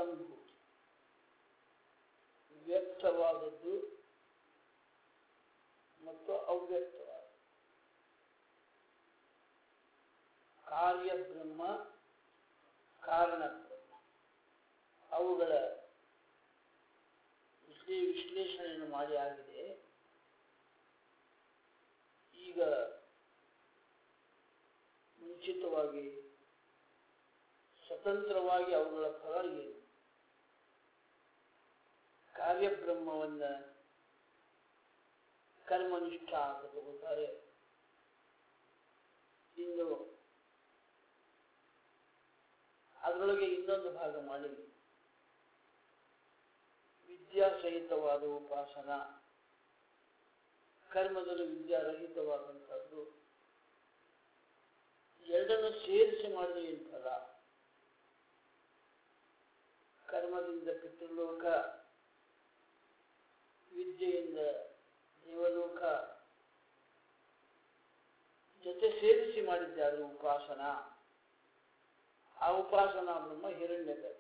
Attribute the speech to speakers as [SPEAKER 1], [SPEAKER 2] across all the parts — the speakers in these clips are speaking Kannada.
[SPEAKER 1] ಅಸಂಭೂತಿ ವ್ಯಕ್ತವಾದದ್ದು ಮತ್ತು ಅವ್ಯಕ್ತವಾದ ಕಾರ್ಯ ಬ್ರಹ್ಮ ಕಾರಣ ಬ್ರಹ್ಮ ಅವುಗಳ ವಿಶ್ಲೇ ವಿಶ್ಲೇಷಣೆಯನ್ನು ಮಾಡಿ ಆಗಿದೆ ಈಗ ಮುಂಚಿತವಾಗಿ ಸ್ವತಂತ್ರವಾಗಿ ಅವುಗಳ ಫಲ ಏನು ಕಾರ್ಯಬ್ರಹ್ಮವನ್ನ ಕರ್ಮನಿಷ್ಠ ಅಂತ ತಗೋತಾರೆ ಇನ್ನು ಅದರೊಳಗೆ ಇನ್ನೊಂದು ಭಾಗ ಮಾಡಿ ವಿದ್ಯಾಸಹಿತವಾದ ಉಪಾಸನ ಕರ್ಮದಲ್ಲಿ ವಿದ್ಯಾರಹಿತವಾದಂಥದ್ದು ಎರಡನ್ನು ಸೇರಿಸಿ ಮಾಡಿದ್ರೆ ಏನು ಫಲ ಕರ್ಮದಿಂದ ಪಿತೃಲೋಕ ವಿದ್ಯೆಯಿಂದ ದೇವಲೋಕ ಜೊತೆ ಸೇರಿಸಿ ಮಾಡಿದ್ದಾದ್ರೆ ಉಪಾಸನ ಆ ಉಪಾಸನಾ ಬ್ರಹ್ಮ ಹಿರಣ್ಯ ಗರ್ಭ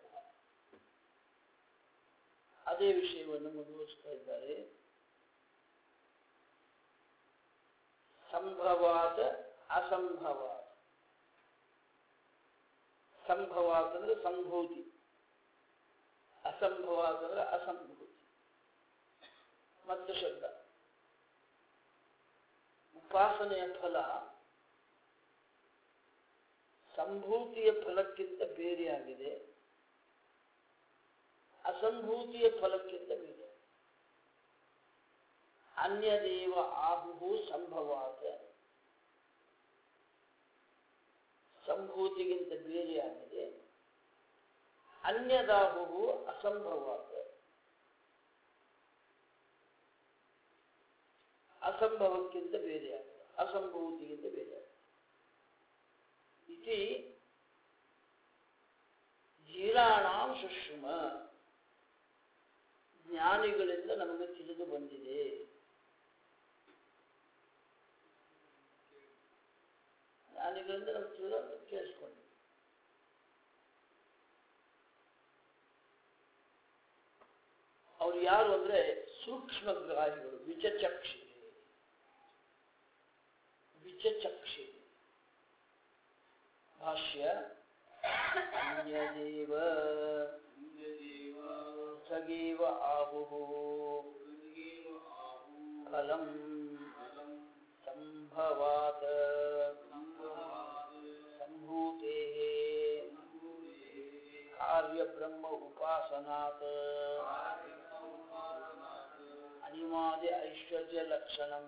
[SPEAKER 1] ಅದೇ ವಿಷಯವನ್ನು ಮುಂದುವರಿಸ್ತಾ ಇದ್ದಾರೆ ಸಂಭವಾದ ಅಸಂಭವಾದ ಸಂಭವಾದ ಅಂದ್ರೆ ಸಂಭೂತಿ ಅಸಂಭವಾದ ಅಂದ್ರೆ ಅಸಂಭೂತಿ ಮತ್ತು ಶಬ್ದ ಉಪಾಸನೆಯ ಫಲ ಸಂಭೂತಿಯ ಫಲಕ್ಕಿಂತ ಬೇರೆಯಾಗಿದೆ ಅಸಂಭೂತಿಯ ಫಲಕ್ಕಿಂತ ಬೇರೆ ಅನ್ಯದೇವ ಆಹು ಸಂಭವಾದ ಸಂಭೂತಿಗಿಂತ ಬೇರೆಯಾಗಿದೆ ಅನ್ಯದಾಹು ಅಸಂಭವಾದ ಅಸಂಭವಕ್ಕಿಂತ ಬೇರೆಯಾಗಿದೆ ಅಸಂಭೂತಿಗಿಂತ ಬೇರೆಯಾಗಿದೆ ಇತಿ ಧೀರಾಣಾಂ ಸುಷುಮ ಜ್ಞಾನಿಗಳಿಂದ ನಮಗೆ ತಿಳಿದು ಬಂದಿದೆ ಜ್ಞಾನಿಗಳಿಂದ ನಮಗೆ ತಿಳಿದು ಕೇಳಿಸ್ಕೊಂಡು ಅವ್ರು ಯಾರು ಅಂದ್ರೆ ಸೂಕ್ಷ್ಮಗ್ರಾಹಿಗಳು ವಿಚಚಕ್ಷಿ ವಿಚಚಕ್ಷಿ ಭಾಷ್ಯ ಅನ್ಯದೇವ ಸಗೇವ ಆಹುಃ ಫಲಂ ಸಂಭವಾತ್ ಸಂಭೂತೇಃ ಕಾರ್ಯಬ್ರಹ್ಮ ಉಪಾಸನಾತ್ ಅನಿಮಾದಿ ಐಶ್ವರ್ಯ ಲಕ್ಷಣಂ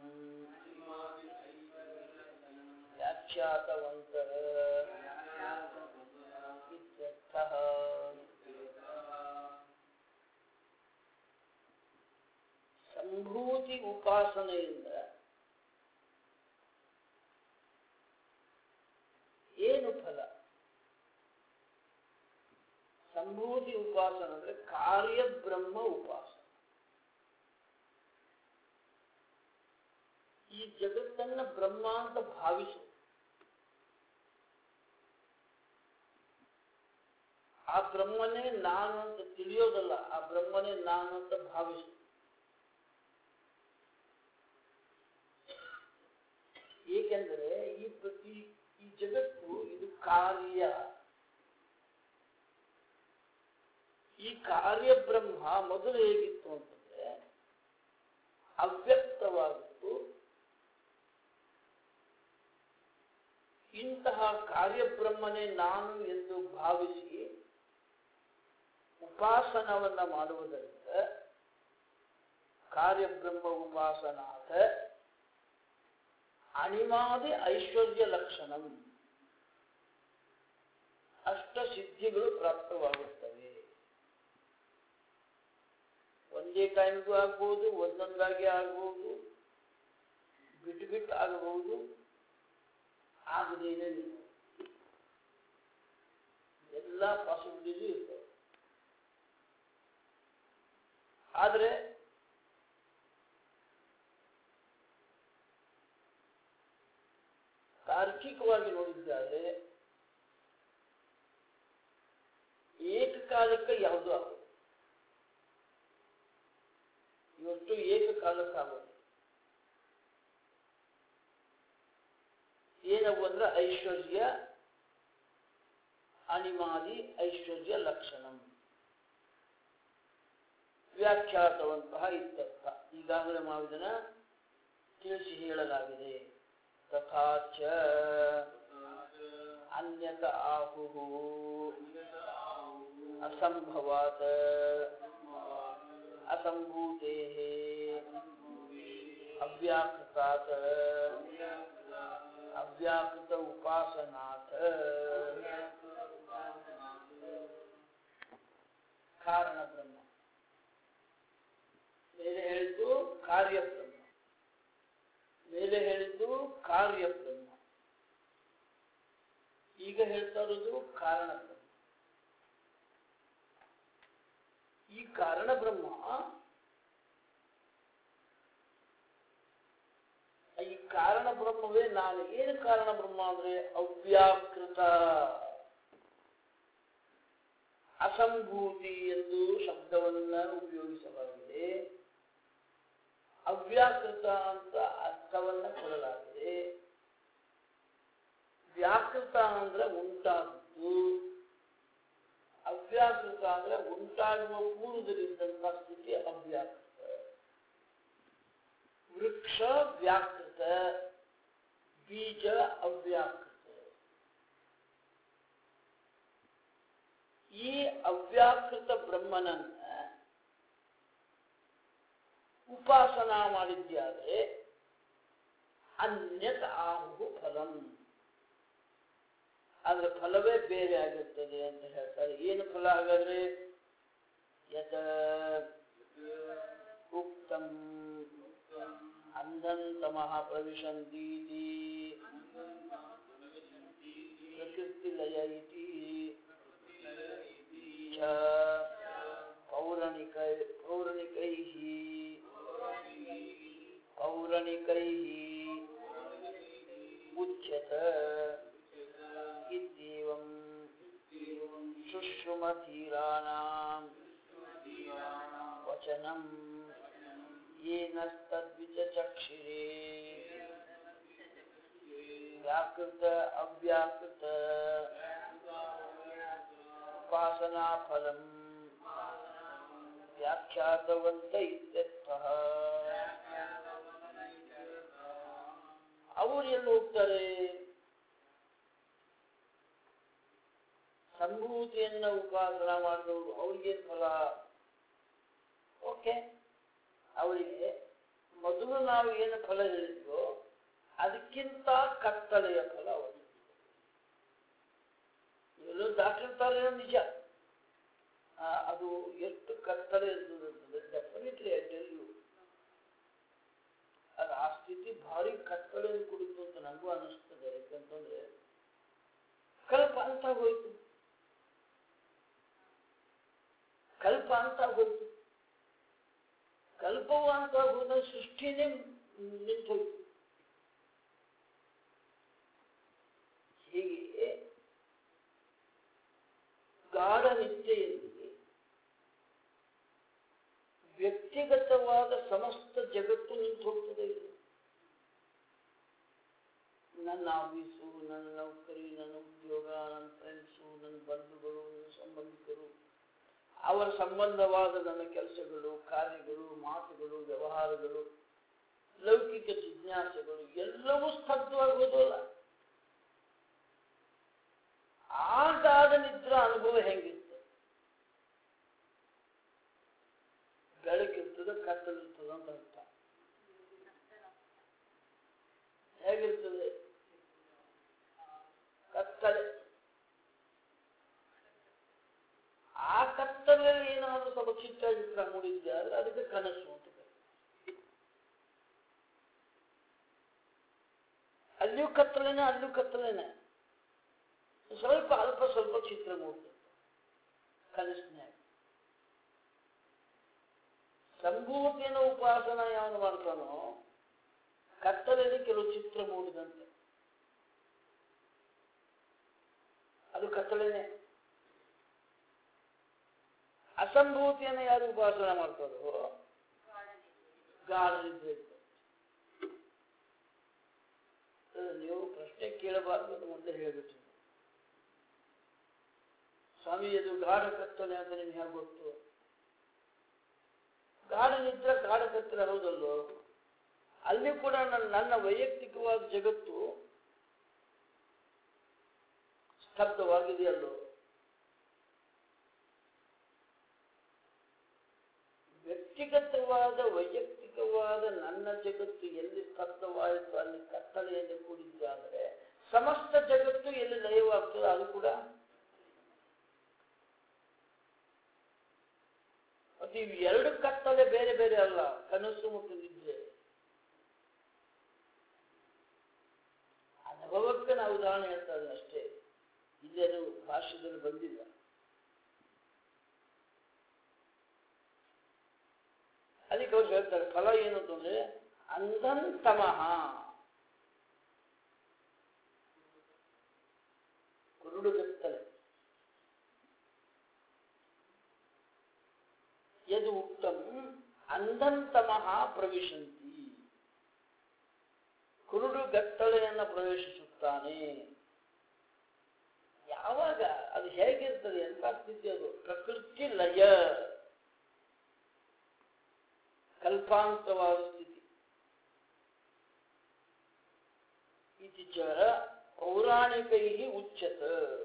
[SPEAKER 1] ವ್ಯಾಖ್ಯಾತವಂತಃ ಇತ್ಯರ್ಥಃ ಸಂಭೂತಿ ಉಪಾಸನೆಯಿಂದ ಏನು ಫಲ ಸಂಭೂತಿ ಉಪಾಸನ ಅಂದ್ರೆ ಕಾರ್ಯಬ್ರಹ್ಮ ಉಪಾಸನ ಈ ಜಗತ್ತನ್ನ ಬ್ರಹ್ಮ ಅಂತ ಭಾವಿಸು ಆ ಬ್ರಹ್ಮನೇ ನಾನು ಅಂತ ತಿಳಿಯೋದಲ್ಲ ಆ ಬ್ರಹ್ಮನೇ ನಾನು ಅಂತ ಭಾವಿಸು ಏಕೆಂದರೆ ಈ ಪ್ರತಿ ಈ ಜಗತ್ತು ಇದು ಕಾರ್ಯ ಈ ಕಾರ್ಯಬ್ರಹ್ಮ ಮೊದಲು ಹೇಗಿತ್ತು ಅಂತಂದ್ರೆ ಅವ್ಯಕ್ತವಾಗಿತ್ತು ಇಂತಹ ಕಾರ್ಯಬ್ರಹ್ಮನೇ ನಾನು ಎಂದು ಭಾವಿಸಿ ಉಪಾಸನವನ್ನ ಮಾಡುವುದರಿಂದ ಕಾರ್ಯಬ್ರಹ್ಮ ಉಪಾಸನಾದ ಅಣಿಮಾದಿ ಐಶ್ವರ್ಯ ಲಕ್ಷಣಂ ಅಷ್ಟ ಸಿದ್ಧಿಗಳು ಪ್ರಾಪ್ತವಾಗುತ್ತವೆ ಒಂದೇ ಟೈಮ್ಗೂ ಆಗ್ಬೋದು ಒಂದೊಂದಾಗಿ ಆಗ್ಬೋದು ಬಿಟ್ಟು ಬಿಟ್ಟು ಆಗಬಹುದು ಆಗದೇನೆ ಎಲ್ಲ ಪಾಸಿಬಿಲಿಟೀಸು ಇರ್ತವೆ ಆದರೆ ತಾರ್ಕಿಕವಾಗಿ ನೋಡಿದ್ದಾದ್ರೆ ಏಕ ಏಕಕಾಲಕ್ಕೆ ಯಾವುದೂ ಆಗೋದು ಇವತ್ತು ಏಕಕಾಲಕ್ಕೆ ಆಗೋದು ಏನವು ಅಂದ್ರೆ ಐಶ್ವರ್ಯ ಅನಿಮಾದಿ ಐಶ್ವರ್ಯ ಲಕ್ಷಣಂ ವ್ಯಾಖ್ಯಾತವಂತಹ ಇತ್ಯರ್ಥ ಈಗಾಗಲೇ ಮಾವಿದನ ತಿಳಿಸಿ ಹೇಳಲಾಗಿದೆ ತಥಾಚ ಅನ್ಯತ ಆಹುಹು ಅಸಂಭವಾತ್ ಅಸಂಭೂತೆ ಅವ್ಯಾಕೃತಾತ್ ಅವ್ಯಾಕೃತ ಉಪಾಸನಾತ್ ಕಾರಣ ಬ್ರಹ್ಮ ಮೇಲೆ ಹೇಳಿದ್ದು ಕಾರ್ಯ ಬ್ರಹ್ಮ ಮೇಲೆ ಹೇಳಿದ್ದು ಕಾರ್ಯ ಬ್ರಹ್ಮ ಈಗ ಹೇಳ್ತಾ ಇರೋದು ಕಾರಣ ಬ್ರಹ್ಮ ಈ ಕಾರಣ ಬ್ರಹ್ಮ ಈ ಕಾರಣ ಬ್ರಹ್ಮವೇ ನಾನು ಏನು ಕಾರಣ ಬ್ರಹ್ಮ ಅಂದ್ರೆ ಅವ್ಯಾಕೃತ ಅಸಂಭೂತಿ ಎಂದು ಶಬ್ದವನ್ನ ಉಪಯೋಗಿಸಲಾಗಿದೆ ಅವ್ಯಾಕೃತ ಅಂತ ಅರ್ಥವನ್ನ ಕೊಡಲಾಗಿದೆ ವ್ಯಾಕೃತ ಅಂದ್ರೆ ಉಂಟಾದದ್ದು ಅವ್ಯಾಕೃತ ಅಂದ್ರೆ ಉಂಟಾಗುವ ಪೂರ್ವದಲ್ಲಿದ್ದಂತಹ ಸ್ಥಿತಿ ಅವ್ಯಾಕೃತ ವೃಕ್ಷ ವ್ಯಾಕೃತ ಬೀಜ ಅವ್ಯಾಕೃತ ಈ ಅವ್ಯಾಕೃತ ಬ್ರಹ್ಮನನ್ನ ಉಪಾಸನಾ ಮಾಡಿದ್ಯಾದರೆ ಅನ್ಯತ್ ಆಹು ಫಲಂ ಆದ್ರೆ ಫಲವೇ ಬೇರೆ ಆಗಿರ್ತದೆ ಅಂತ ಹೇಳ್ತಾರೆ ಏನು ಫಲ ಹಾಗಾದ್ರೆ ಯತ ಉಕ್ತಂ ಅಂಧಂತಮಃ ಪ್ರವಿಶಂತೀತಿ ಪ್ರಕೃತಿಲಯ ಇತಿ ಚ ಪೌರಾಣಿಕ ಪೌರಾಣಿಕೈಃ ಪೌರಾಣಿಕೈಃ ಉಚ್ಯತ इत्येवं शुश्रुमधीराणां वचनं येन तद्विचक्षिरे व्याकृत अव्याकृत उपासनाफलं व्याख्यातवन्त इत्यर्थः ಅವರು ಎಲ್ಲಿ ಹೋಗ್ತಾರೆ ಸಂಭೂತಿಯನ್ನ ಉಪಾಸನ ಮಾಡಿದವರು ಅವ್ರಿಗೇನು ಫಲ ಓಕೆ ಅವರಿಗೆ ಮೊದಲು ನಾವು ಏನು ಫಲ ಹೇಳಿದ್ವೋ ಅದಕ್ಕಿಂತ ಕತ್ತಲೆಯ ಫಲ ಅವರಿಗೆ ಎಲ್ಲೋ ದಾಟಿರ್ತಾರೆ ನಿಜ ಆ, ಅದು ಎಷ್ಟು ಕತ್ತಲೆ ಇರ್ತದೆ ಡೆಫಿನೆಟ್ಲಿ ಐ ಟೆಲ್ ಯು ಅದು ಆ ಸ್ಥಿತಿ ಭಾರಿ ಕತ್ತಲೆಯನ್ನು ಕುಡಿತು ಅಂತ ನನಗೂ ಅನಿಸ್ತದೆ ಯಾಕಂತಂದ್ರೆ ಕಲ್ಪ ಅಂತ ಹೋಯ್ತು ಕಲ್ಪ ಅಂತ ಹೋಯ್ತು ಕಲ್ಪವು ಅಂತ ಹೋದ ಸೃಷ್ಟಿನೇ ನಿಂತು ಹೋಯ್ತು ಹೀಗೆ ಗಾಢ ನಿದ್ದೆಯಲ್ಲಿ ವ್ಯಕ್ತಿಗತವಾದ ಸಮಸ್ತ ಜಗತ್ತು ನಿಂತು ಹೋಗ್ತದೆ ಇದು ನನ್ನ ಆಫೀಸು ನನ್ನ ನೌಕರಿ ನನ್ನ ಉದ್ಯೋಗ ನನ್ನ ಫ್ರೆಂಡ್ಸು ನನ್ನ ಬಂಧುಗಳು ನನ್ನ ಸಂಬಂಧಿಕರು ಅವರ ಸಂಬಂಧವಾದ ನನ್ನ ಕೆಲಸಗಳು ಕಾರ್ಯಗಳು ಮಾತುಗಳು ವ್ಯವಹಾರಗಳು ಲೌಕಿಕ ಜಿಜ್ಞಾಸೆಗಳು ಎಲ್ಲವೂ ಸ್ತಬ್ಧವಾಗೋದಲ್ಲ ಆ ಗಾಢ ನಿದ್ರಾ ಅನುಭವ ಹೆಂಗಿತ್ತು ಬೆಳಕಿರ್ತದೆ ಕತ್ತಲಿರ್ತದೆ ಅಂತ ಅರ್ಥ ಹೇಗಿರ್ತದೆ ಕತ್ತಲೆ ಆ ಕತ್ತಲೆಯಲ್ಲಿ ಏನಾದರೂ ಸ್ವಲ್ಪ ಚಿತ್ರ ಚಿತ್ರ ಮೂಡಿದ್ದೆ ಆದ್ರೆ ಅದಕ್ಕೆ ಕನಸು ಅಂತ ಕರೀತಾರೆ. ಅಲ್ಲಿಯೂ ಕತ್ತಲೆನೆ ಅಲ್ಲಿಯೂ ಕತ್ತಲೆನೆ ಸ್ವಲ್ಪ ಅಲ್ಪ ಸ್ವಲ್ಪ ಚಿತ್ರ ಮೂಡ್ತದೆ ಕನಸಿನಾಗ ಸಂಭೂತಿಯನ್ನು ಉಪಾಸನ ಯಾವನು ಮಾಡ್ತಾನೋ ಕತ್ತಲೆಯಲ್ಲಿ ಕೆಲವು ಚಿತ್ರ ಮೂಡಿದಂತೆ ಅದು ಕತ್ತಲೆನೆ ಅಸಂಭೂತಿಯನ್ನು ಯಾರು ಉಪಾಸನೆ ಮಾಡ್ತಾರೋ ಗಾಢನಿದ್ರೆ ನೀವು ಪ್ರಶ್ನೆ ಕೇಳಬಾರ್ದು ಅಂತ ಮೊದಲೇ ಹೇಳ್ಬಿಟ್ಟು ಸ್ವಾಮಿ ಅದು ಗಾಢ ಕತ್ತಲೆ ಅಂತ ನಿಮ್ಗೆ ಹೇಗೆ ಗೊತ್ತು ಗಾಢ ನಿದ್ರೆ ಗಾಢ ಕತ್ತಲೆ ಹೌದಲ್ಲೋ ಅಲ್ಲಿ ಕೂಡ ನನ್ನ ನನ್ನ ವೈಯಕ್ತಿಕವಾದ ಜಗತ್ತು ಸ್ತಬ್ಧವಾಗಿದೆಯಲ್ಲೋ ವ್ಯಕ್ತಿಗತವಾದ ವೈಯಕ್ತಿಕವಾದ ನನ್ನ ಜಗತ್ತು ಎಲ್ಲಿ ಸ್ತಬ್ಧವಾಯಿತು ಅಲ್ಲಿ ಕತ್ತಲೆಯಿಂದ ಕೂಡಿದ್ದಾದರೆ ಸಮಸ್ತ ಜಗತ್ತು ಎಲ್ಲಿ ಲಯವಾಗ್ತದೆ ಅದು ಕೂಡ ಮತ್ತು ಇವು ಎರಡು ಕತ್ತಲೆ ಬೇರೆ ಬೇರೆ ಅಲ್ಲ ಕನಸು ಮತ್ತು ನಿದ್ರೆ ಅನುಭವಕ್ಕೆ ನಾವು ಉದಾಹರಣೆ ಹೇಳ್ತಾ ಇದ್ದೀನಿ ಅಷ್ಟೇ ಇಲ್ಲೇನು ಭಾಷ್ಯದಲ್ಲಿ ಬಂದಿಲ್ಲ ಅದಕ್ಕೆ ಅವ್ರು ಹೇಳ್ತಾರೆ ಫಲ ಏನು ಅಂತಂದ್ರೆ ಅಂಧಂತಮಃ ಕುರುಡುಗತ್ತಲೆ ಯದು ಉಕ್ತಂ ಅಂಧಂತಮಃ ಪ್ರವಿಶಂತಿ ಕುರುಡು ಗತ್ತಳೆಯನ್ನು ಪ್ರವೇಶಿಸುತ್ತಾನೆ ಯಾವಾಗ ಅದು ಹೇಗಿರ್ತದೆ ಎಂತ ಸ್ಥಿತಿ ಅದು ಪ್ರಕೃತಿ ಲಯ ಕಲ್ಪಾಂತವಾದ ಸ್ಥಿತಿ ಇತ್ತೀಚರ ಪೌರಾಣಿಕೈ ಉಚ್ಚತ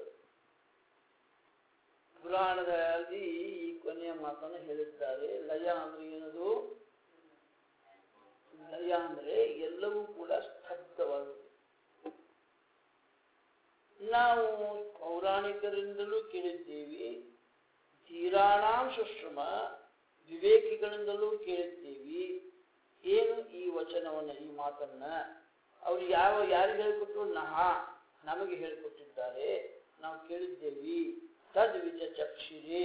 [SPEAKER 1] ಪುರಾಣದಲ್ಲಿ ಈ ಕೊನೆಯ ಮಾತನ್ನು ಹೇಳಿದ್ದಾರೆ ಲಯ ಅಂದ್ರೆ ಏನದು ಲಯ ಅಂದ್ರೆ ಎಲ್ಲವೂ ಕೂಡ ಸ್ತಬ್ಧವಾಗುವುದು ನಾವು ಪೌರಾಣಿಕರಿಂದಲೂ ಕೇಳಿದ್ದೀವಿ ತೀರಾಣಾಂ ಸುಶ್ರಮ ವಿವೇಕಿಗಳಿಂದಲೂ ಕೇಳಿದ್ದೀವಿ ಏನು ಈ ವಚನವನ್ನು ಈ ಮಾತನ್ನ ಅವ್ರು ಯಾವ ಯಾರಿಗೆ ಹೇಳಿಕೊಟ್ರು ನಹ ನಮಗೆ ಹೇಳಿಕೊಟ್ಟಿದ್ದಾರೆ ನಾವು ಕೇಳಿದ್ದೇವಿ ತದ್ ವಿಜ ಚಕ್ಷಿರೇ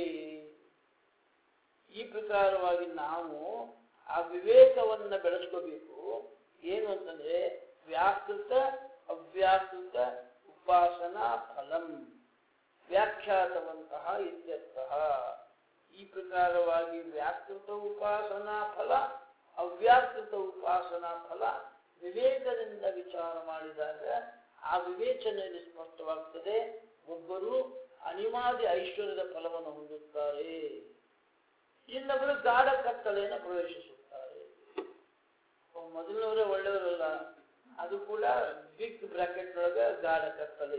[SPEAKER 1] ಈ ಪ್ರಕಾರವಾಗಿ ನಾವು ಆ ವಿವೇಕವನ್ನ ಬೆಳೆಸ್ಕೋಬೇಕು ಏನು ಅಂತಂದ್ರೆ ವ್ಯಾಕೃತ ಅವ್ಯಾಕೃತ ಉಪಾಸನಾ ಫಲಂ ವ್ಯಾಖ್ಯಾತವಂತಹ ಇತ್ಯರ್ಥಃ ಈ ಪ್ರಕಾರವಾಗಿ ವ್ಯಾಕೃತ ಉಪಾಸನಾ ಫಲ ಅವ್ಯಾಕೃತ ಉಪಾಸನಾ ಫಲ ವಿವೇಕದಿಂದ ವಿಚಾರ ಮಾಡಿದಾಗ ಆ ವಿವೇಚನೆಯಲ್ಲಿ ಸ್ಪಷ್ಟವಾಗ್ತದೆ ಒಬ್ಬರು ಅನಿವಾದಿ ಐಶ್ವರ್ಯದ ಫಲವನ್ನು ಹೊಂದುತ್ತಾರೆ ಇನ್ನೊಬ್ಬರು ಗಾಢ ಕತ್ತಲೆಯನ್ನು ಪ್ರವೇಶಿಸುತ್ತಾರೆ ಮೊದಲನವರೇ ಒಳ್ಳೆಯವರಲ್ಲ ಅದು ಕೂಡ ಬಿಗ್ ಬ್ರಾಕೆಟ್ ಒಳಗೆ ಗಾಢ ಕತ್ತಲೆ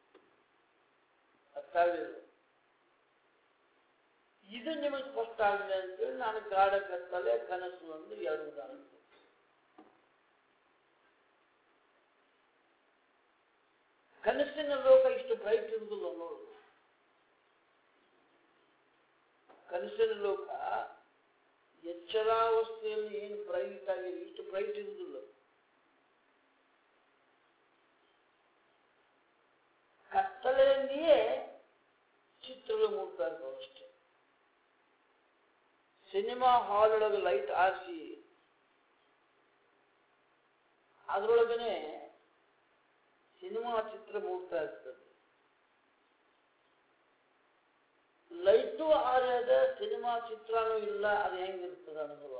[SPEAKER 1] ಅರ್ಥಾಗಿಲ್ಲ ಇದು ನಿಮಗೆ ಸ್ಪಷ್ಟ ಆಗಿದೆ ಅಂತೇಳಿ ನಾನು ಗಾಢ ಕತ್ತಲೆ ಕನಸು ಎಂದು ಎರಡು ಉದಾಹರಣೆ ಕನಸಿನ ಲೋಕ ಇಷ್ಟು ಬ್ರೈಟ್ ಇರುವುದಿಲ್ಲ ನೋಡು ಕನಸಿನ ಲೋಕ ಎಚ್ಚರಾವಸ್ಥೆಯಲ್ಲಿ ಏನು ಬ್ರೈಟ್ ಆಗಿದೆ ಇಷ್ಟು ಬ್ರೈಟ್ ಇರುವುದಿಲ್ಲ ಕತ್ತಲೆಯಲ್ಲಿಯೇ ಚಿತ್ರಗಳು ಮೂಡ್ತಾ ಇರ್ತಾವೆ ಅಷ್ಟೇ ಸಿನಿಮಾ ಹಾಲ್ ಒಳಗೆ ಲೈಟ್ ಆರಿಸಿ ಅದರೊಳಗನೆ ಸಿನಿಮಾ ಚಿತ್ರ ಮೂಡ್ತಾ ಇರ್ತದೆ ಲೈಟು ಆರ್ಯದ ಸಿನಿಮಾ ಚಿತ್ರನೂ ಇಲ್ಲ ಅದು ಹೆಂಗಿರ್ತದೆ ಅನುಭವ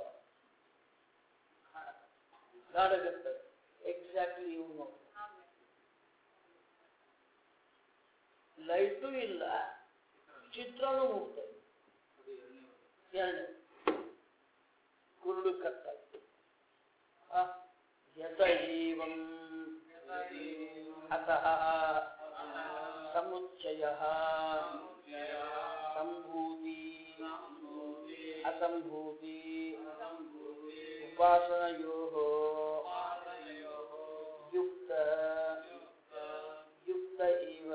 [SPEAKER 1] ಗಾಢಗತ್ತಲೆ ಎಕ್ಸಾಕ್ಟ್ಲಿ ಇವು ನೋಡಿ ಲೈಟು ಇಲ್ಲ ಚಿತ್ರನೂ ಮೂಡ್ತದೆ ಎರಡನೇ ಕುರುಡು ಕತ್ತಲೆ ಆ, ಯತ ಏವಂ ಅತಃ ಸಮುಚ್ಚಯ ಸಂಭೂತಿ ಅಸಂಭೂತಿ ಉಪಾಸನಯೋ ಯುಕ್ತ ಯುಕ್ತ ಇವ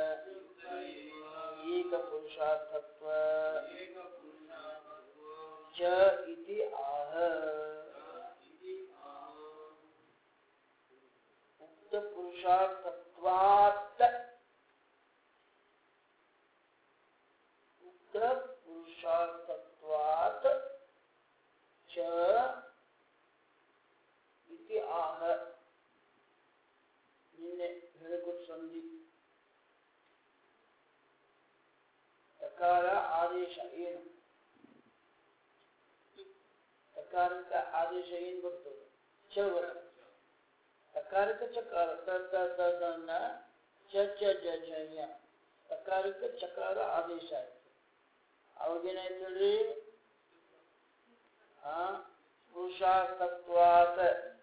[SPEAKER 1] ಏಕಪುರುಷಾರ್ಥತ್ವ ಚ ಇತಿ ಆಹ ಉಕ್ತ ಪುರುಷಾರ್ಥತ್ವಾತ್ ಉಕ್ತ ಪುರುಷಾರ್ಥತ್ವಾತ್ ಚ ಇತಿ ಆಹ ನಿನ್ನೆ ಹೇಳಿಕೊಟ್ಟು ಸಂಧಿ ಪ್ರಕಾರ ಆದೇಶ ಏನು ಏನ್ ಬಂತು ಚ ತಕಾರಕ್ಕೆ ಚಕಾರ ತ ತ ತ ತ ನ ಚ ಚ ಜ ಜ ಯ ತಕಾರಕ್ಕೆ ಚಕಾರ ಆದೇಶ ಆಯ್ತು ಅವಾಗೇನಾಯ್ತು ಹೇಳ್ರಿ ಆ ಪುರುಷಾರ್ಥತ್ವಾತ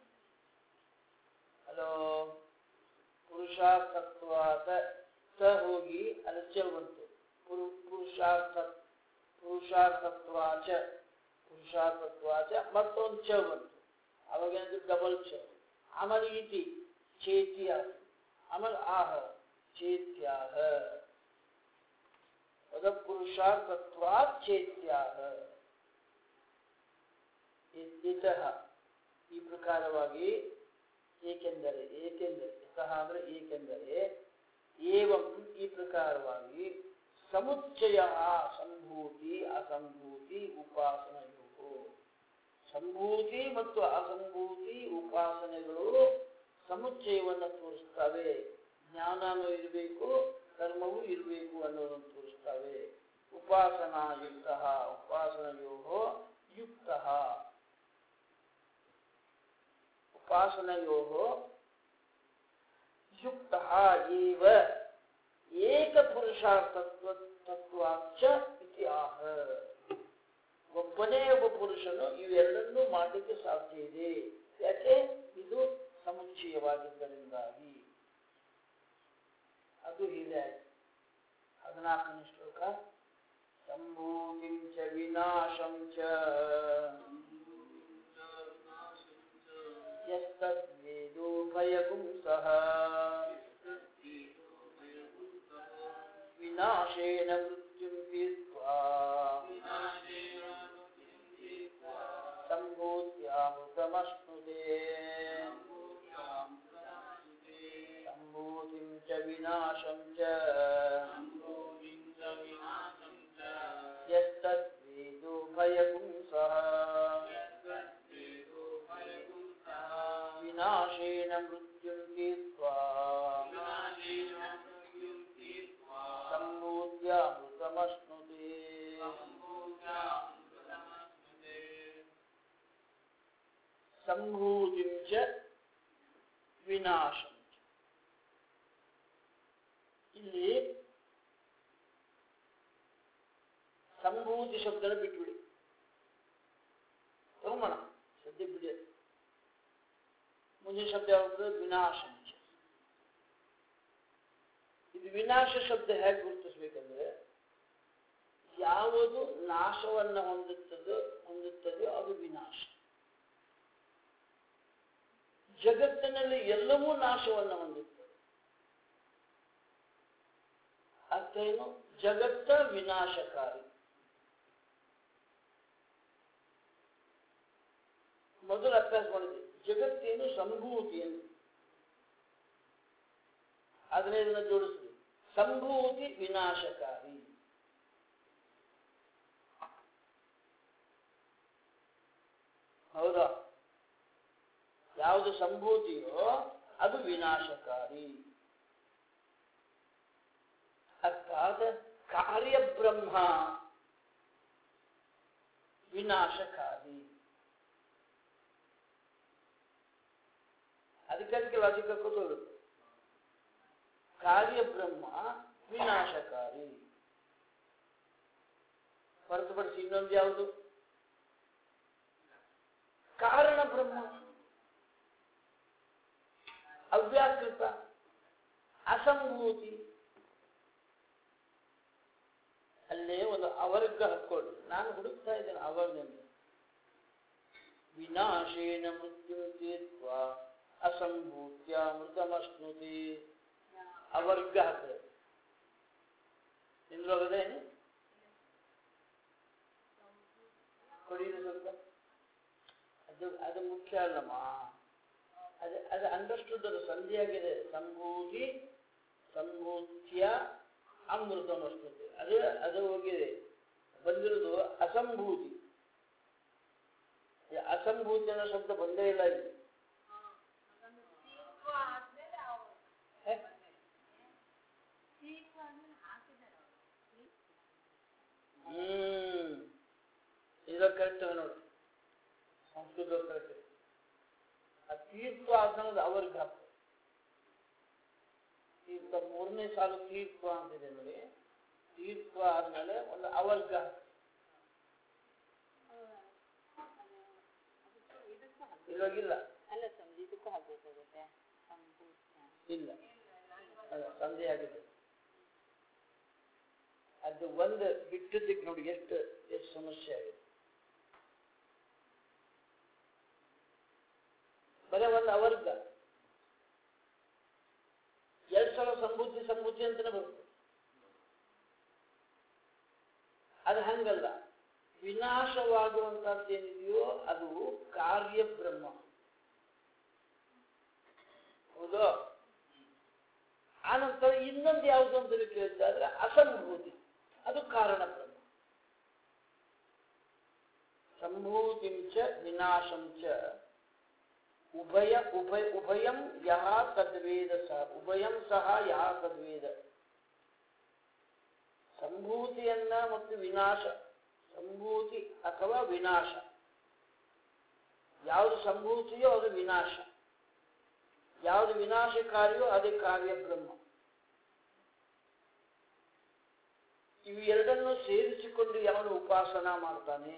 [SPEAKER 1] ಹಲೋ ಪುರುಷಾರ್ಥತ್ವಾತ ತ ಹೋಗಿ ಅಲ್ಲಿ ಚ ಬಂತು ಪುರು- ಪುರುಷಾರ್ಥ ಪುರುಷಾರ್ಥತ್ವಾಚ ಪುರುಷಾರ್ಥತ್ವಾಚ ಮತ್ತೊಂದು ಚ ಬಂತು ಅವಾಗ ಏನಾದ್ರು ಡಬಲ್ ಚ ಆಮೇಲೆ ಇತಿ ಚೇತ್ಯ ಆಮೇಲೆ ಆಹ ಚೇತ್ಯಾಹ ಅದ ಪುರುಷಾರ್ಥತ್ವಾ ಚೇತ್ಯಾಹ ಇ- ಇತಃ ಈ ಪ್ರಕಾರವಾಗಿ ಏಕೆಂದರೆ ಏಕೆಂದರೆ ಇತಃ ಅಂದ್ರೆ ಏಕೆಂದರೆ ಏವಂ ಈ ಪ್ರಕಾರವಾಗಿ ಸಮುಚ್ಚಯ ಸಂಭೂತಿ ಅಸಂಭೂತಿ ಉಪಾಸನೆಯು ಸಂಭೂತಿ ಮತ್ತು ಅಸಂಭೂತಿ ಉಪಾಸನೆಗಳು ಸಮುಚ್ಚಯವನ್ನು ತೋರಿಸ್ತವೆ ಜ್ಞಾನನೂ ಇರಬೇಕು ಕರ್ಮವೂ ಇರಬೇಕು ಅನ್ನೋದನ್ನು ತೋರಿಸ್ತವೆ ಉಪಾಸನಾಯುಕ್ತ ಉಪಾಸನಯೋ ಯುಕ್ತ ಉಪಾಸನಯೋ ಯುಕ್ತ ಏವ ಏಕಪುರುಷಾರ್ಥತ್ವ ತತ್ವಾಚ ಇತಿ ಆಹ ಒಬ್ಬನೇ ಒಬ್ಬ ಪುರುಷನು ಇವೆರಡನ್ನೂ ಮಾಡಲಿಕ್ಕೆ ಸಾಧ್ಯ ಇದೆ ಯಾಕೆ ಇದು ಸಮುಚ್ಚಯವಾಗಿದ್ದರಿಂದಾಗಿ ಅದು ಹೀಗೆ ಹದಿನಾಲ್ಕನೇ ಶ್ಲೋಕ ಸಂಭೂತಿಂ ಚ ವಿನಾಶಂ ಚ ಯಸ್ತದ್ವೇದೋ ಭಯಗುಂ ಸಹ ವಿನಾಶೇನ ಮೃತ್ಯುಂ ತೀರ್ತ್ವಾ ಸಂಭೂತ್ಯಾಮೃತಮಶ್ನುತೆ ಸಂಭೂತಿಂ ಚ ವಿನಾಶಂ ಚ ಯಸ್ತದ್ವೇದೋ ಭಯಗುಂ ಸಹ ವಿನಾಶೇನ ಮೃತ್ಯುಂ ತೀರ್ತ್ವಾ ಸಂಭೂತ್ಯಾಮೃತಮಶ್ನುತೆ ಸಂಭೂತಿಂ ಚ ವಿನಾಶಂ ಚ. ಇಲ್ಲಿ ಸಂಭೂತಿ ಶಬ್ದನ ಬಿಟ್ಬಿಡಿ ತಗೊಂಬೋಣ ಸದ್ಯ ಬಿಡಿ ಮುಂದಿನ ಶಬ್ದ ಯಾವುದು ವಿನಾಶಂ ಚ. ಇದು ವಿನಾಶ ಶಬ್ದ ಹೇಗೆ ಗುರುತಿಸ್ಬೇಕಂದ್ರೆ ಯಾವುದು ನಾಶವನ್ನ ಹೊಂದುತ್ತದೋ ಹೊಂದುತ್ತದೆಯೋ ಅದು ವಿನಾಶ ಜಗತ್ತಿನಲ್ಲಿ ಎಲ್ಲವೂ ನಾಶವನ್ನು ಹೊಂದುತ್ತದೆ ಅರ್ಥ ಏನು ಜಗತ್ತ ವಿನಾಶಕಾರಿ ಮೊದಲು ಅಭ್ಯಾಸ ಮಾಡಿದೆ ಜಗತ್ತೇನು ಸಂಭೂತಿ ಎಂದು ಆದರೆ ಇದನ್ನು ಜೋಡಿಸಿದೆ ಸಂಭೂತಿ ವಿನಾಶಕಾರಿ ಹೌದಾ ಯಾವುದು ಸಂಭೂತಿಯೋ ಅದು ವಿನಾಶಕಾರಿ ಅರ್ಥಾತ್ ಕಾರ್ಯಬ್ರಹ್ಮ ವಿನಾಶಕಾರಿ ಅದಕ್ಕೆ ಲಾಜಿಕ್ ಹಾಕೋದು ಕಾರ್ಯಬ್ರಹ್ಮ ವಿನಾಶಕಾರಿ ಹೊರತುಪಡಿಸಿ ಇನ್ನೊಂದು ಯಾವುದು ಕಾರಣ ಬ್ರಹ್ಮ ಅವ್ಯಾಕೃತ ಅಸಂಭೂತಿ ಅಲ್ಲೇ ಒಂದು ಅವರ್ಗ ಹಾಕ್ಕೊಳ್ಳಿ ನಾನು ಹುಡುಕ್ತಾ ಇದ್ದೇನೆ ಅವರ್ಗಂತ ವಿನಾಶೇನ ಮೃತ್ಯು ತೀರ್ಥ ಅಸಂಭೂತ್ಯ ಮೃತಮಶ್ನುತಿ ಅವರ್ಗ ಹಾಕ್ತದೆ ನಿಲ್ಲೋಗದೇನು ಕೊಡಿದು ಸ್ವಲ್ಪ ಅದು ಅದು ಮುಖ್ಯ ಅಲ್ಲಮ್ಮ ಅದು ಅದು ಅಂಡರ್ಸ್ಟುಡ್ ಅದು ಸಂಧಿಯಾಗಿದೆ ಸಂಭೂತಿ ಸಂಭೂತ್ಯ ಅಮೃತ ಅನ್ನಿಸ್ತದೆ ಅದು ಅದು ಹೋಗಿದೆ ಬಂದಿರೋದು ಅಸಂಭೂತಿ ಈ ಅಸಂಭೂತಿ ಅನ್ನೋ ಶಬ್ದ ಬಂದೇ ಇಲ್ಲ ಇಲ್ಲಿ ಹೇ? ಹ್ಮ್ ಇದು ಕರೆಕ್ಟ್ ನೋಡಿ ಸಂಸ್ಕೃತ ಕರೆಕ್ಟ್ ತೀರ್ಥ ಆದ್ಮೇಲೆ ಅವರ್ಗ ತೀರ್ಥ ಮೂರನೇ ಸಾಲು ತೀರ್ಥ ಅಂತಿದೆ ನೋಡಿ ತೀರ್ಥ ಆದ್ಮೇಲೆ ಒಂದು ಅವರ್ಗ ಇವಾಗಿಲ್ಲ
[SPEAKER 2] ಅಲ್ಲ ಸ್ವಾಮಿ ಇದಕ್ಕೂ ಹಾಕ್ಬೇಕಾಗುತ್ತೆ ಸಂಭೂತ
[SPEAKER 1] ಇಲ್ಲ ಅದು ಸಂಧಿ ಆಗಿದೆ ಅದು ಒಂದು ಬಿಟ್ಟದಕ್ಕೆ ನೋಡಿ ಎಷ್ಟು ಎಷ್ಟು ಸಮಸ್ಯೆ ಆಗಿದೆ ಬರೀ ಒಂದು ಅವರ್ಗ ಎರಡು ಸಲ ಸಂಬೂತಿ ಸಂಬೂತಿ ಅಂತಾನೆ ಬರುತ್ತೆ ಅದು ಹಂಗಲ್ಲ ವಿನಾಶವಾಗುವಂತದ್ದೇನಿದೆಯೋ ಅದು ಕಾರ್ಯ ಬ್ರಹ್ಮ ಹೌದು ಆನಂತರ ಇನ್ನೊಂದು ಯಾವುದು ಅಂತ ಕೇಳಿದ್ದಾದ್ರೆ ಅಸಂಭೂತಿ ಅದು ಕಾರಣ ಬ್ರಹ್ಮ ಸಂಭೂತಿಂಚ ವಿನಾಶಂಚ ಉಭಯ ಉಭಯ ಉಭಯಂ ಯಹ ತದ್ವೇದ ಸಹ ಉಭಯಂ ಸಹ ಯಹ ತದ್ವೇದ ಸಂಭೂತಿಯನ್ನ ಮತ್ತು ವಿನಾಶ ಸಂಭೂತಿ ಅಥವಾ ವಿನಾಶ ಯಾವುದು ಸಂಭೂತಿಯೋ ಅದು ವಿನಾಶ ಯಾವುದು ವಿನಾಶಕಾರಿಯೋ ಅದೇ ಕಾರ್ಯ ಬ್ರಹ್ಮ ಇವು ಎರಡನ್ನು ಸೇರಿಸಿಕೊಂಡು ಯಾವನು ಉಪಾಸನ ಮಾಡ್ತಾನೆ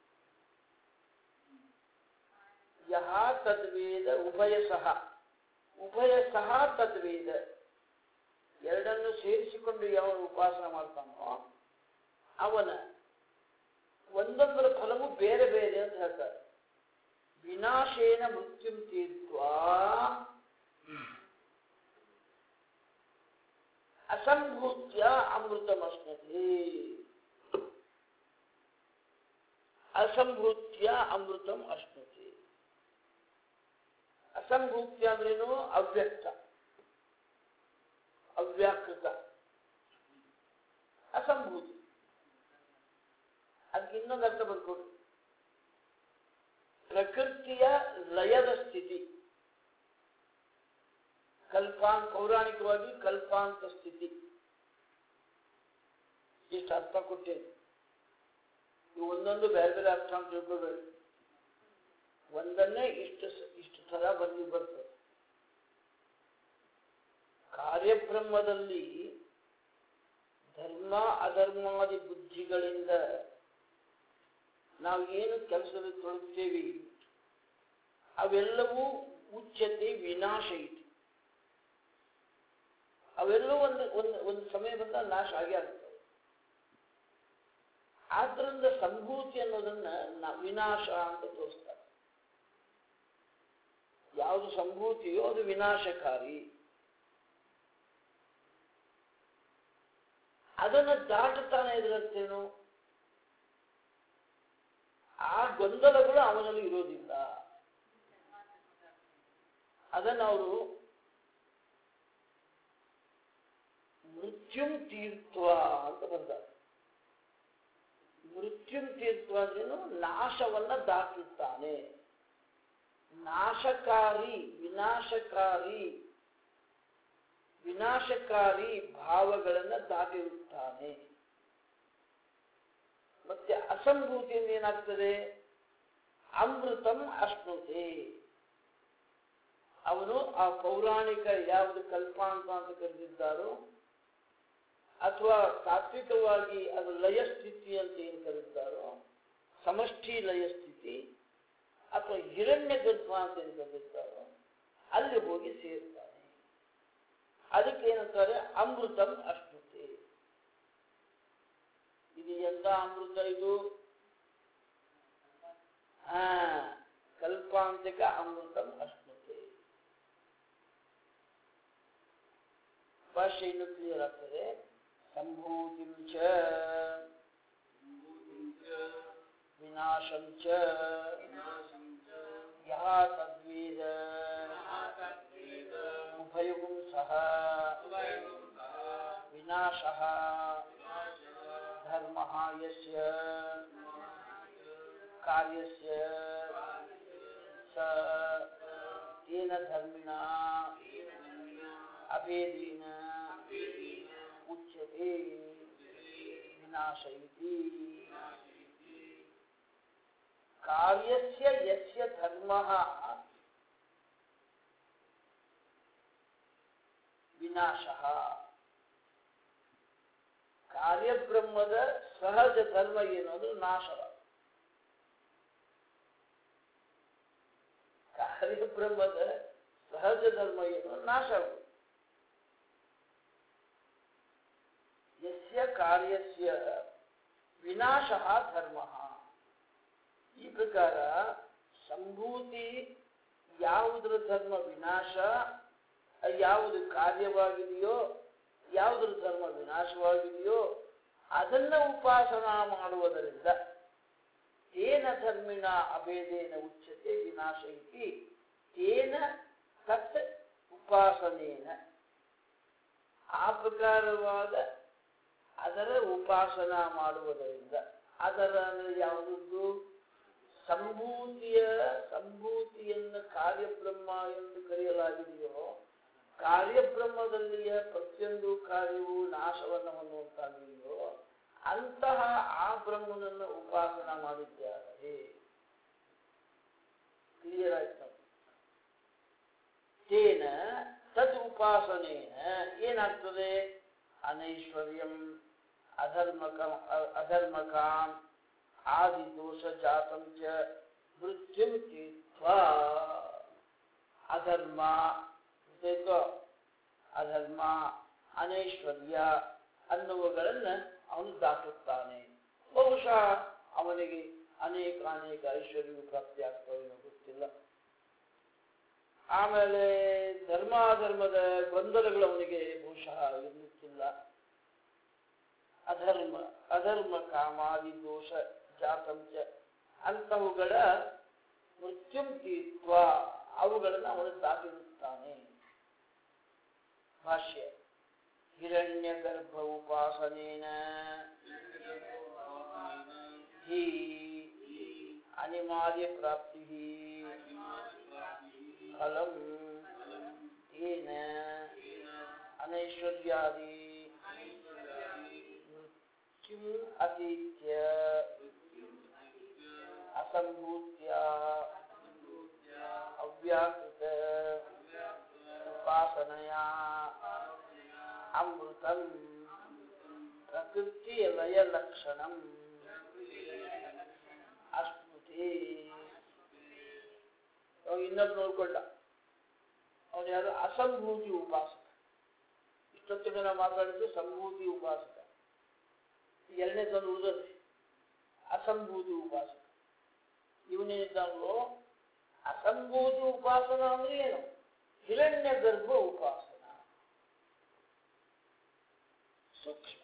[SPEAKER 1] ಯಹ ತದ್ವೇದ ಉಭಯ ಸಹ ಉಭಯ ಸಹ ತದ್ವೇದ ಎರಡನ್ನು ಸೇರಿಸಿಕೊಂಡು ಯಾವನು ಉಪಾಸನ ಮಾಡ್ತಾನೋ ಅವನ ಒಂದೊಂದರ ಫಲವು ಬೇರೆ ಬೇರೆ ಅಂತ ಹೇಳ್ತಾರೆ ವಿನಾಶೇನ ಮೃತ್ಯುಂ ತೀರ್ತ್ವಾ ಅಸಂಭೂತ್ಯ ಅಮೃತಮಸ್ನತಿ ಅಸಂಭೂತ್ಯ ಅಮೃತಂ ಅಶ್ನತಿ ಅಸಂಭೂತ್ಯ ಅಂದ್ರೇನು ಅವ್ಯಕ್ತ ಅವ್ಯಾಕೃತ ಅಸಂಭೂತಿ ಅದಕ್ಕೆ ಇನ್ನೊಂದು ಅರ್ಥ ಬರ್ಕೊಡ್ರಿ ಪ್ರಕೃತಿಯ ಲಯದ ಸ್ಥಿತಿ ಕಲ್ಪಾಂತ ಪೌರಾಣಿಕವಾಗಿ ಕಲ್ಪಾಂತ ಸ್ಥಿತಿ ಇಷ್ಟು ಅರ್ಥ ಕೊಟ್ಟೇನೆ ಇವು ಒಂದೊಂದು ಬೇರೆ ಬೇರೆ ಅರ್ಥ ಅಂತ ತಿಳ್ಕೊಬೇಡಿ ಒಂದನ್ನೇ ಇಷ್ಟು ಸ- ಇಷ್ಟು ತರ ಬಂದು ಬರ್ತದೆ ಕಾರ್ಯಬ್ರಹ್ಮದಲ್ಲಿ ಧರ್ಮ ಅಧರ್ಮಾದಿ ಬುದ್ಧಿಗಳಿಂದ ನಾವು ಏನು ಕೆಲಸದಲ್ಲಿ ತೊಡಗ್ತೇವೆ ಅವೆಲ್ಲವೂ ಉಚ್ಚತೆ ವಿನಾಶ ಐತಿ ಅವೆಲ್ಲವೂ ಒಂದು ಒಂದು ಒಂದು ಸಮಯ ಬಂದಾಗ ನಾಶ ಆಗೇ ಆಗ್ತವೆ ಆದ್ರಿಂದ ಸಂಭೂತಿ ಅನ್ನೋದನ್ನ ನ- ವಿನಾಶ ಅಂತ ತೋರಿಸ್ತಾರೆ ಯಾವುದು ಸಂಭೂತಿಯೋ ಅದು ವಿನಾಶಕಾರಿ ಅದನ್ನ ದಾಟುತ್ತಾನೆ ಇದರತ್ತೇನು ಆ ಗೊಂದಲಗಳು ಅವನಲ್ಲಿ ಇರೋದಿಲ್ಲ ಅದನ್ನು ಅವರು ಮೃತ್ಯುಂ ತೀರ್ತ್ವ ಅಂತ ಬರ್ತಾರೆ ಮೃತ್ಯುಂ ತೀರ್ತ್ವ ಅಂದ್ರೇನು ನಾಶವನ್ನ ದಾಟುತ್ತಾನೆ ನಾಶಕಾರಿ ವಿನಾಶಕಾರಿ ವಿನಾಶಕಾರಿ ಭಾವಗಳನ್ನ ದಾಟಿರುತ್ತಾನೆ ಮತ್ತೆ ಅಸಂಭೂತಿಯಿಂದ ಏನಾಗ್ತದೆ ಅಮೃತಂ ಅಶ್ನುತೆ ಅವನು ಆ ಪೌರಾಣಿಕ ಯಾವುದು ಕಲ್ಪಾಂತ ಅಂತ ಕರೆದಿದ್ದಾರೋ ಅಥವಾ ತಾತ್ವಿಕವಾಗಿ ಅದು ಲಯ ಸ್ಥಿತಿ ಅಂತ ಏನು ಕರೆದಿದ್ದಾರೋ ಸಮಷ್ಟಿ ಲಯ ಸ್ಥಿತಿ ಅಥವಾ ಹಿರಣ್ಯ ಗರ್ಭ ಅಂತ ಏನು ಕರೆದಿದ್ದಾರೋ ಅಲ್ಲಿ ಹೋಗಿ ಸೇರ್ತಾನೆ ಅದಕ್ಕೆ ಏನಂತಾರೆ ಅಮೃತಂ ಅಶ್ನುತೆ ಇದು ಎಂತ ಅಮೃತ ಇದು ಹಾ ಕಲ್ಪಾಂತಿಕ ಅಮೃತಂ ಅಶ್ನುತೆ ಭಾಷೆ ಇನ್ನು ಕ್ಲಿಯರ್ ಆಗ್ತದೆ ಸಂಭೂತಿಂ ಚ ವಿನಾಶಂ ಚ ಯಹ ತದ್ವೇದ ಉಭಯಗುಂ ಸಹ ವಿನಾಶಃ ಧರ್ಮಃ ಯಸ್ಯ ಕಾರ್ಯಸ್ಯ ಸ ತೇನ ಧರ್ಮಿಣ ಅಭೇದೇನ ಉಚ್ಯತೆ ವಿನಾಶ ಇತಿ ಕಾರ್ಯಸ್ಯ ಯಸ್ಯ ಧರ್ಮಃ ವಿನಾಶ ಕಾರ್ಯಬ್ರಹ್ಮದ ಸಹಜ ಧರ್ಮ ಏನು ಅಂದ್ರೆ ನಾಶವ ಕಾರ್ಯಬ್ರಹ್ಮದ ಸಹಜ ಧರ್ಮ ಏನು ನಾಶವು ಯಸ್ಯ ಕಾರ್ಯಸ್ಯ ವಿನಾಶ ಧರ್ಮ ಈ ಪ್ರಕಾರ ಸಂಭೂತಿ ಯಾವುದರ ಧರ್ಮ ವಿನಾಶ ಯಾವುದು ಕಾರ್ಯವಾಗಿದೆಯೋ ಯಾವುದರ ಧರ್ಮ ವಿನಾಶವಾಗಿದೆಯೋ ಅದನ್ನ ಉಪಾಸನಾ ಮಾಡುವುದರಿಂದ ತೇನ ಧರ್ಮಿಣ ಅಭೇದೇನ ಉಚ್ಯತೆ ವಿನಾಶ ಇತಿ ತೇನ ತತ್ ಉಪಾಸನೇನ ಆ ಪ್ರಕಾರವಾದ ಅದರ ಉಪಾಸನಾ ಮಾಡುವುದರಿಂದ ಅದರ ಅಂದ್ರೆ ಯಾವುದದ್ದು ಸಂಭೂತಿಯ ಸಂಭೂತಿಯನ್ನು ಕಾರ್ಯಬ್ರಹ್ಮ ಎಂದು ಕರೆಯಲಾಗಿದೆಯೋ ಕಾರ್ಯಬ್ರಹ್ಮದಲ್ಲಿಯ ಪ್ರತಿಯೊಂದು ಕಾರ್ಯವು ನಾಶವನ್ನು ಹೊಂದುವಂತಾಗಿದೆಯೋ ಅಂತಹ ಆ ಬ್ರಹ್ಮನನ್ನು ಉಪಾಸನ ಮಾಡಿದ್ದಾರೆ ಕ್ಲಿಯರ್ ಆಯ್ತು ತೇನ ತದ್ ಉಪಾಸನೇನ ಏನಾಗ್ತದೆ ಅನೈಶ್ವರ್ಯಂ ಅಧರ್ಮಕ ಅಧರ್ಮಕಾಂ ಆದಿದೋಷ ಜಾತಂ ಚ ಮೃತ್ಯುಂ ತೀರ್ತ್ವಾ ಅಧರ್ಮ ಗೊತ್ತಾಯ್ತೋ ಅಧರ್ಮ ಅನೈಶ್ವರ್ಯ ಅನ್ನುವುಗಳನ್ನು ಅವನು ದಾಟುತ್ತಾನೆ ಬಹುಶಃ ಅವನಿಗೆ ಅನೇಕ ಅನೇಕ ಐಶ್ವರ್ಯವು ಪ್ರಾಪ್ತಿಯಾಗ್ತವೆ ಗೊತ್ತಿಲ್ಲ ಆಮೇಲೆ ಧರ್ಮಾಧರ್ಮದ ಗೊಂದಲಗಳು ಅವನಿಗೆ ಬಹುಶಃ ಇರಲಿಕ್ಕಿಲ್ಲ ಅಧರ್ಮ ಅಧರ್ಮ ಕಾಮಾದಿ ದೋಷ ಜಾತಂಚ ಅಂತವುಗಳ ಮೃತ್ಯುಂ ತೀರ್ತ್ವ ಅವುಗಳನ್ನು ಅವನು ದಾಟಿರುತ್ತಾನೆ ಭಾಷ್ಯ ಹಿರಣ್ಯ ಗರ್ಭ ಉಪಾಸನೇನ ಹಿ ಅನಿಮಾದ್ಯ ಪ್ರಾಪ್ತಿ ಫಲಂ ತೇನ ಅನೈಶ್ವರ್ಯಾದಿ ಮೃತ್ಯುಂ ಅತೀತ್ಯ ಅಸಂಭೂತ್ಯ ಅವ್ಯಾಕೃತ ಉಪಾಸನೆಯ ಅಮೃತಂ ಪ್ರಕೃತಿ ಲಯ ಲಕ್ಷಣಂ ಅಸ್ಮೃತಿ ಇನ್ನೊಬ್ಬ ನೋಡ್ಕೊಂಡ ಅವನು ಯಾರು ಅಸಂಭೂತಿ ಉಪಾಸಕ ಇಷ್ಟೊತ್ತಿಗೆ ನಾವು ಮಾತಾಡಿದ್ದು ಸಂಭೂತಿ ಉಪಾಸಕ ಎರಡನೇ ತಂದು ಉಳಿದದೆ ಅಸಂಭೂತಿ ಉಪಾಸಕ ಇವನೇನಿದ್ದಾನೋ ಅಸಂಭೂತಿ ಉಪಾಸನ ಅಂದ್ರೆ ಏನು ಹಿರಣ್ಯ ಗರ್ಭ ಉಪಾಸನ ಸೂಕ್ಷ್ಮ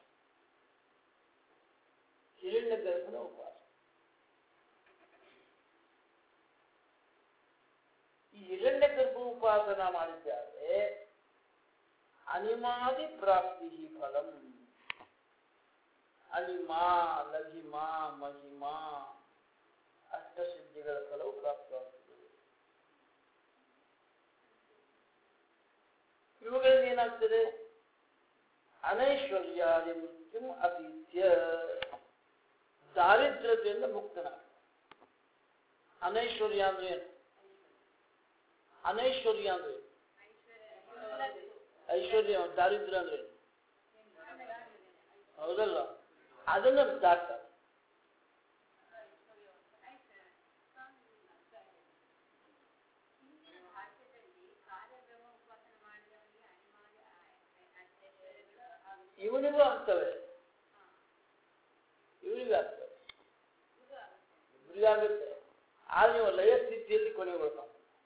[SPEAKER 1] ಹಿರಣ್ಯ ಗರ್ಭನ ಉಪಾಸನ ಈ ಹಿರಣ್ಯ ಗರ್ಭ ಉಪಾಸನ ಮಾಡಿದ್ದಾರೆ ಅನಿಮಾದಿ ಪ್ರಾಪ್ತಿ ಫಲಂ ಅನಿಮಾ ಲಘಿಮಾ ಮಹಿಮಾ ಅಷ್ಟಸಿದ್ಧಿಗಳ ಫಲವು ಪ್ರಾಪ್ತವಾಗ್ತದೆ ಇವುಗಳಲ್ಲಿ ಏನಾಗ್ತದೆ ಅನೈಶ್ವರ್ಯಾದಿ ಮೃತ್ಯು ಅತೀತ್ಯ ದಾರಿದ್ರ್ಯತೆಯಿಂದ ಮುಕ್ತನಾಗ್ತದೆ ಅನೈಶ್ವರ್ಯ ಅಂದ್ರೆ ಏನು ಅನೈಶ್ವರ್ಯ ಅಂದ್ರೆ ಏನು? ಐಶ್ವರ್ಯ ದಾರಿದ್ರ್ಯ ಅಂದ್ರೆ ಏನು? ಹೌದಲ್ಲ ಅದನ್ನ ದಾಟ್ತಾರೆ ಇವನಿಗೂ ಆಗ್ತವೆ ಇವನಿಗೂ ಆಗ್ತವೆ ಇಬ್ಬರಿಗೂ ಆಗುತ್ತೆ ಆದ್ರೆ ನೀವು ಲಯ ಸ್ಥಿತಿಯಲ್ಲಿ ಕೊನೆಗೊಳ್ತಾನೆ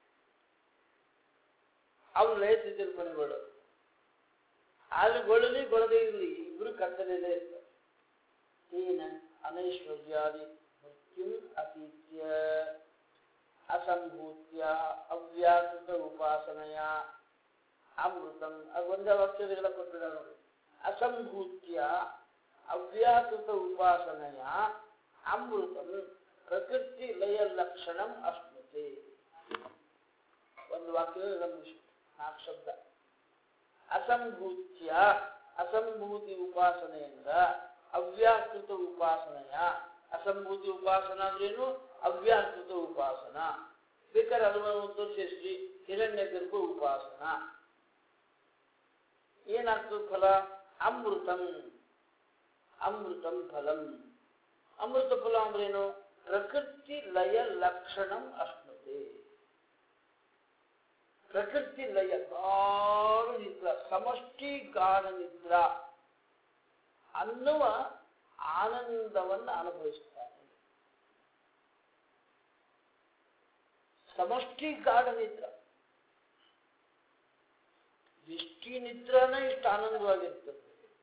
[SPEAKER 1] ಅವನು ಲಯ ಸ್ಥಿತಿಯಲ್ಲಿ ಕೊನೆಗೊಳ್ಳೋದು ಆದ್ರೆ ಗೊಳ್ಳಲಿ ಗೊಳದೇ ಇರಲಿ ಇಬ್ರು ಕತ್ತಲಲ್ಲೇ ಇರ್ತಾರೆ ಏನ ಅನೈಶ್ವರ್ಯಾದಿ ಮೃತ್ಯು ಅತೀತ್ಯ ಅಸಂಭೂತ್ಯ ಅವ್ಯಾಕೃತ ಉಪಾಸನೆಯ ಅಮೃತಂ ಅದು ಒಂದೇ ವಾಕ್ಯಗಳ ಕೊಟ್ಟಿದ್ದಾರೆ ನೋಡಿ ಅಸಂಭೂತ್ಯ ಅವ್ಯಾಕೃತ ಉಪಾಸನೆಯ ಅಮೃತಂ ಪ್ರಕೃತಿ ಲಯ ಲಕ್ಷಣಂ ಅಶ್ನುತೆ ಒಂದು ವಾಕ್ಯದಲ್ಲಿ ಗಮನಿಸಿ ನಾಲ್ಕು ಶಬ್ದ ಅಸಂಭೂತ್ಯ ಅಸಂಭೂತಿ ಉಪಾಸನೆಯಿಂದ ಅವ್ಯಾಕೃತ ಉಪಾಸನೆಯ ಅಸಂಭೂತಿ ಉಪಾಸನ ಅಂದ್ರೇನು ಅವ್ಯಾಕೃತ ಉಪಾಸನ ಬೇಕಾದ್ರೆ ಅದನ್ನು ಒಂದು ಸೇರಿಸಿ ಹಿರಣ್ಯ ಗರ್ಭ ಉಪಾಸನ ಏನಾಗ್ತದೆ ಫಲ ಅಮೃತಂ ಅಮೃತಂ ಫಲಂ ಅಮೃತ ಫಲ ಅಂದ್ರೇನು ಪ್ರಕೃತಿ ಲಯ ಲಕ್ಷಣಂ ಅಶ್ನುತೆ ಪ್ರಕೃತಿ ಲಯ ಗಾಢ ನಿದ್ರ ಸಮಷ್ಟಿ ಗಾಢ ನಿದ್ರ ಅನ್ನುವ ಆನಂದವನ್ನು ಅನುಭವಿಸ್ತಾನೆ ಸಮಷ್ಟಿ ಗಾಢ ನಿದ್ರ ದೃಷ್ಟಿ ನಿದ್ರನ ಇಷ್ಟು ಆನಂದವಾಗಿರ್ತದೆ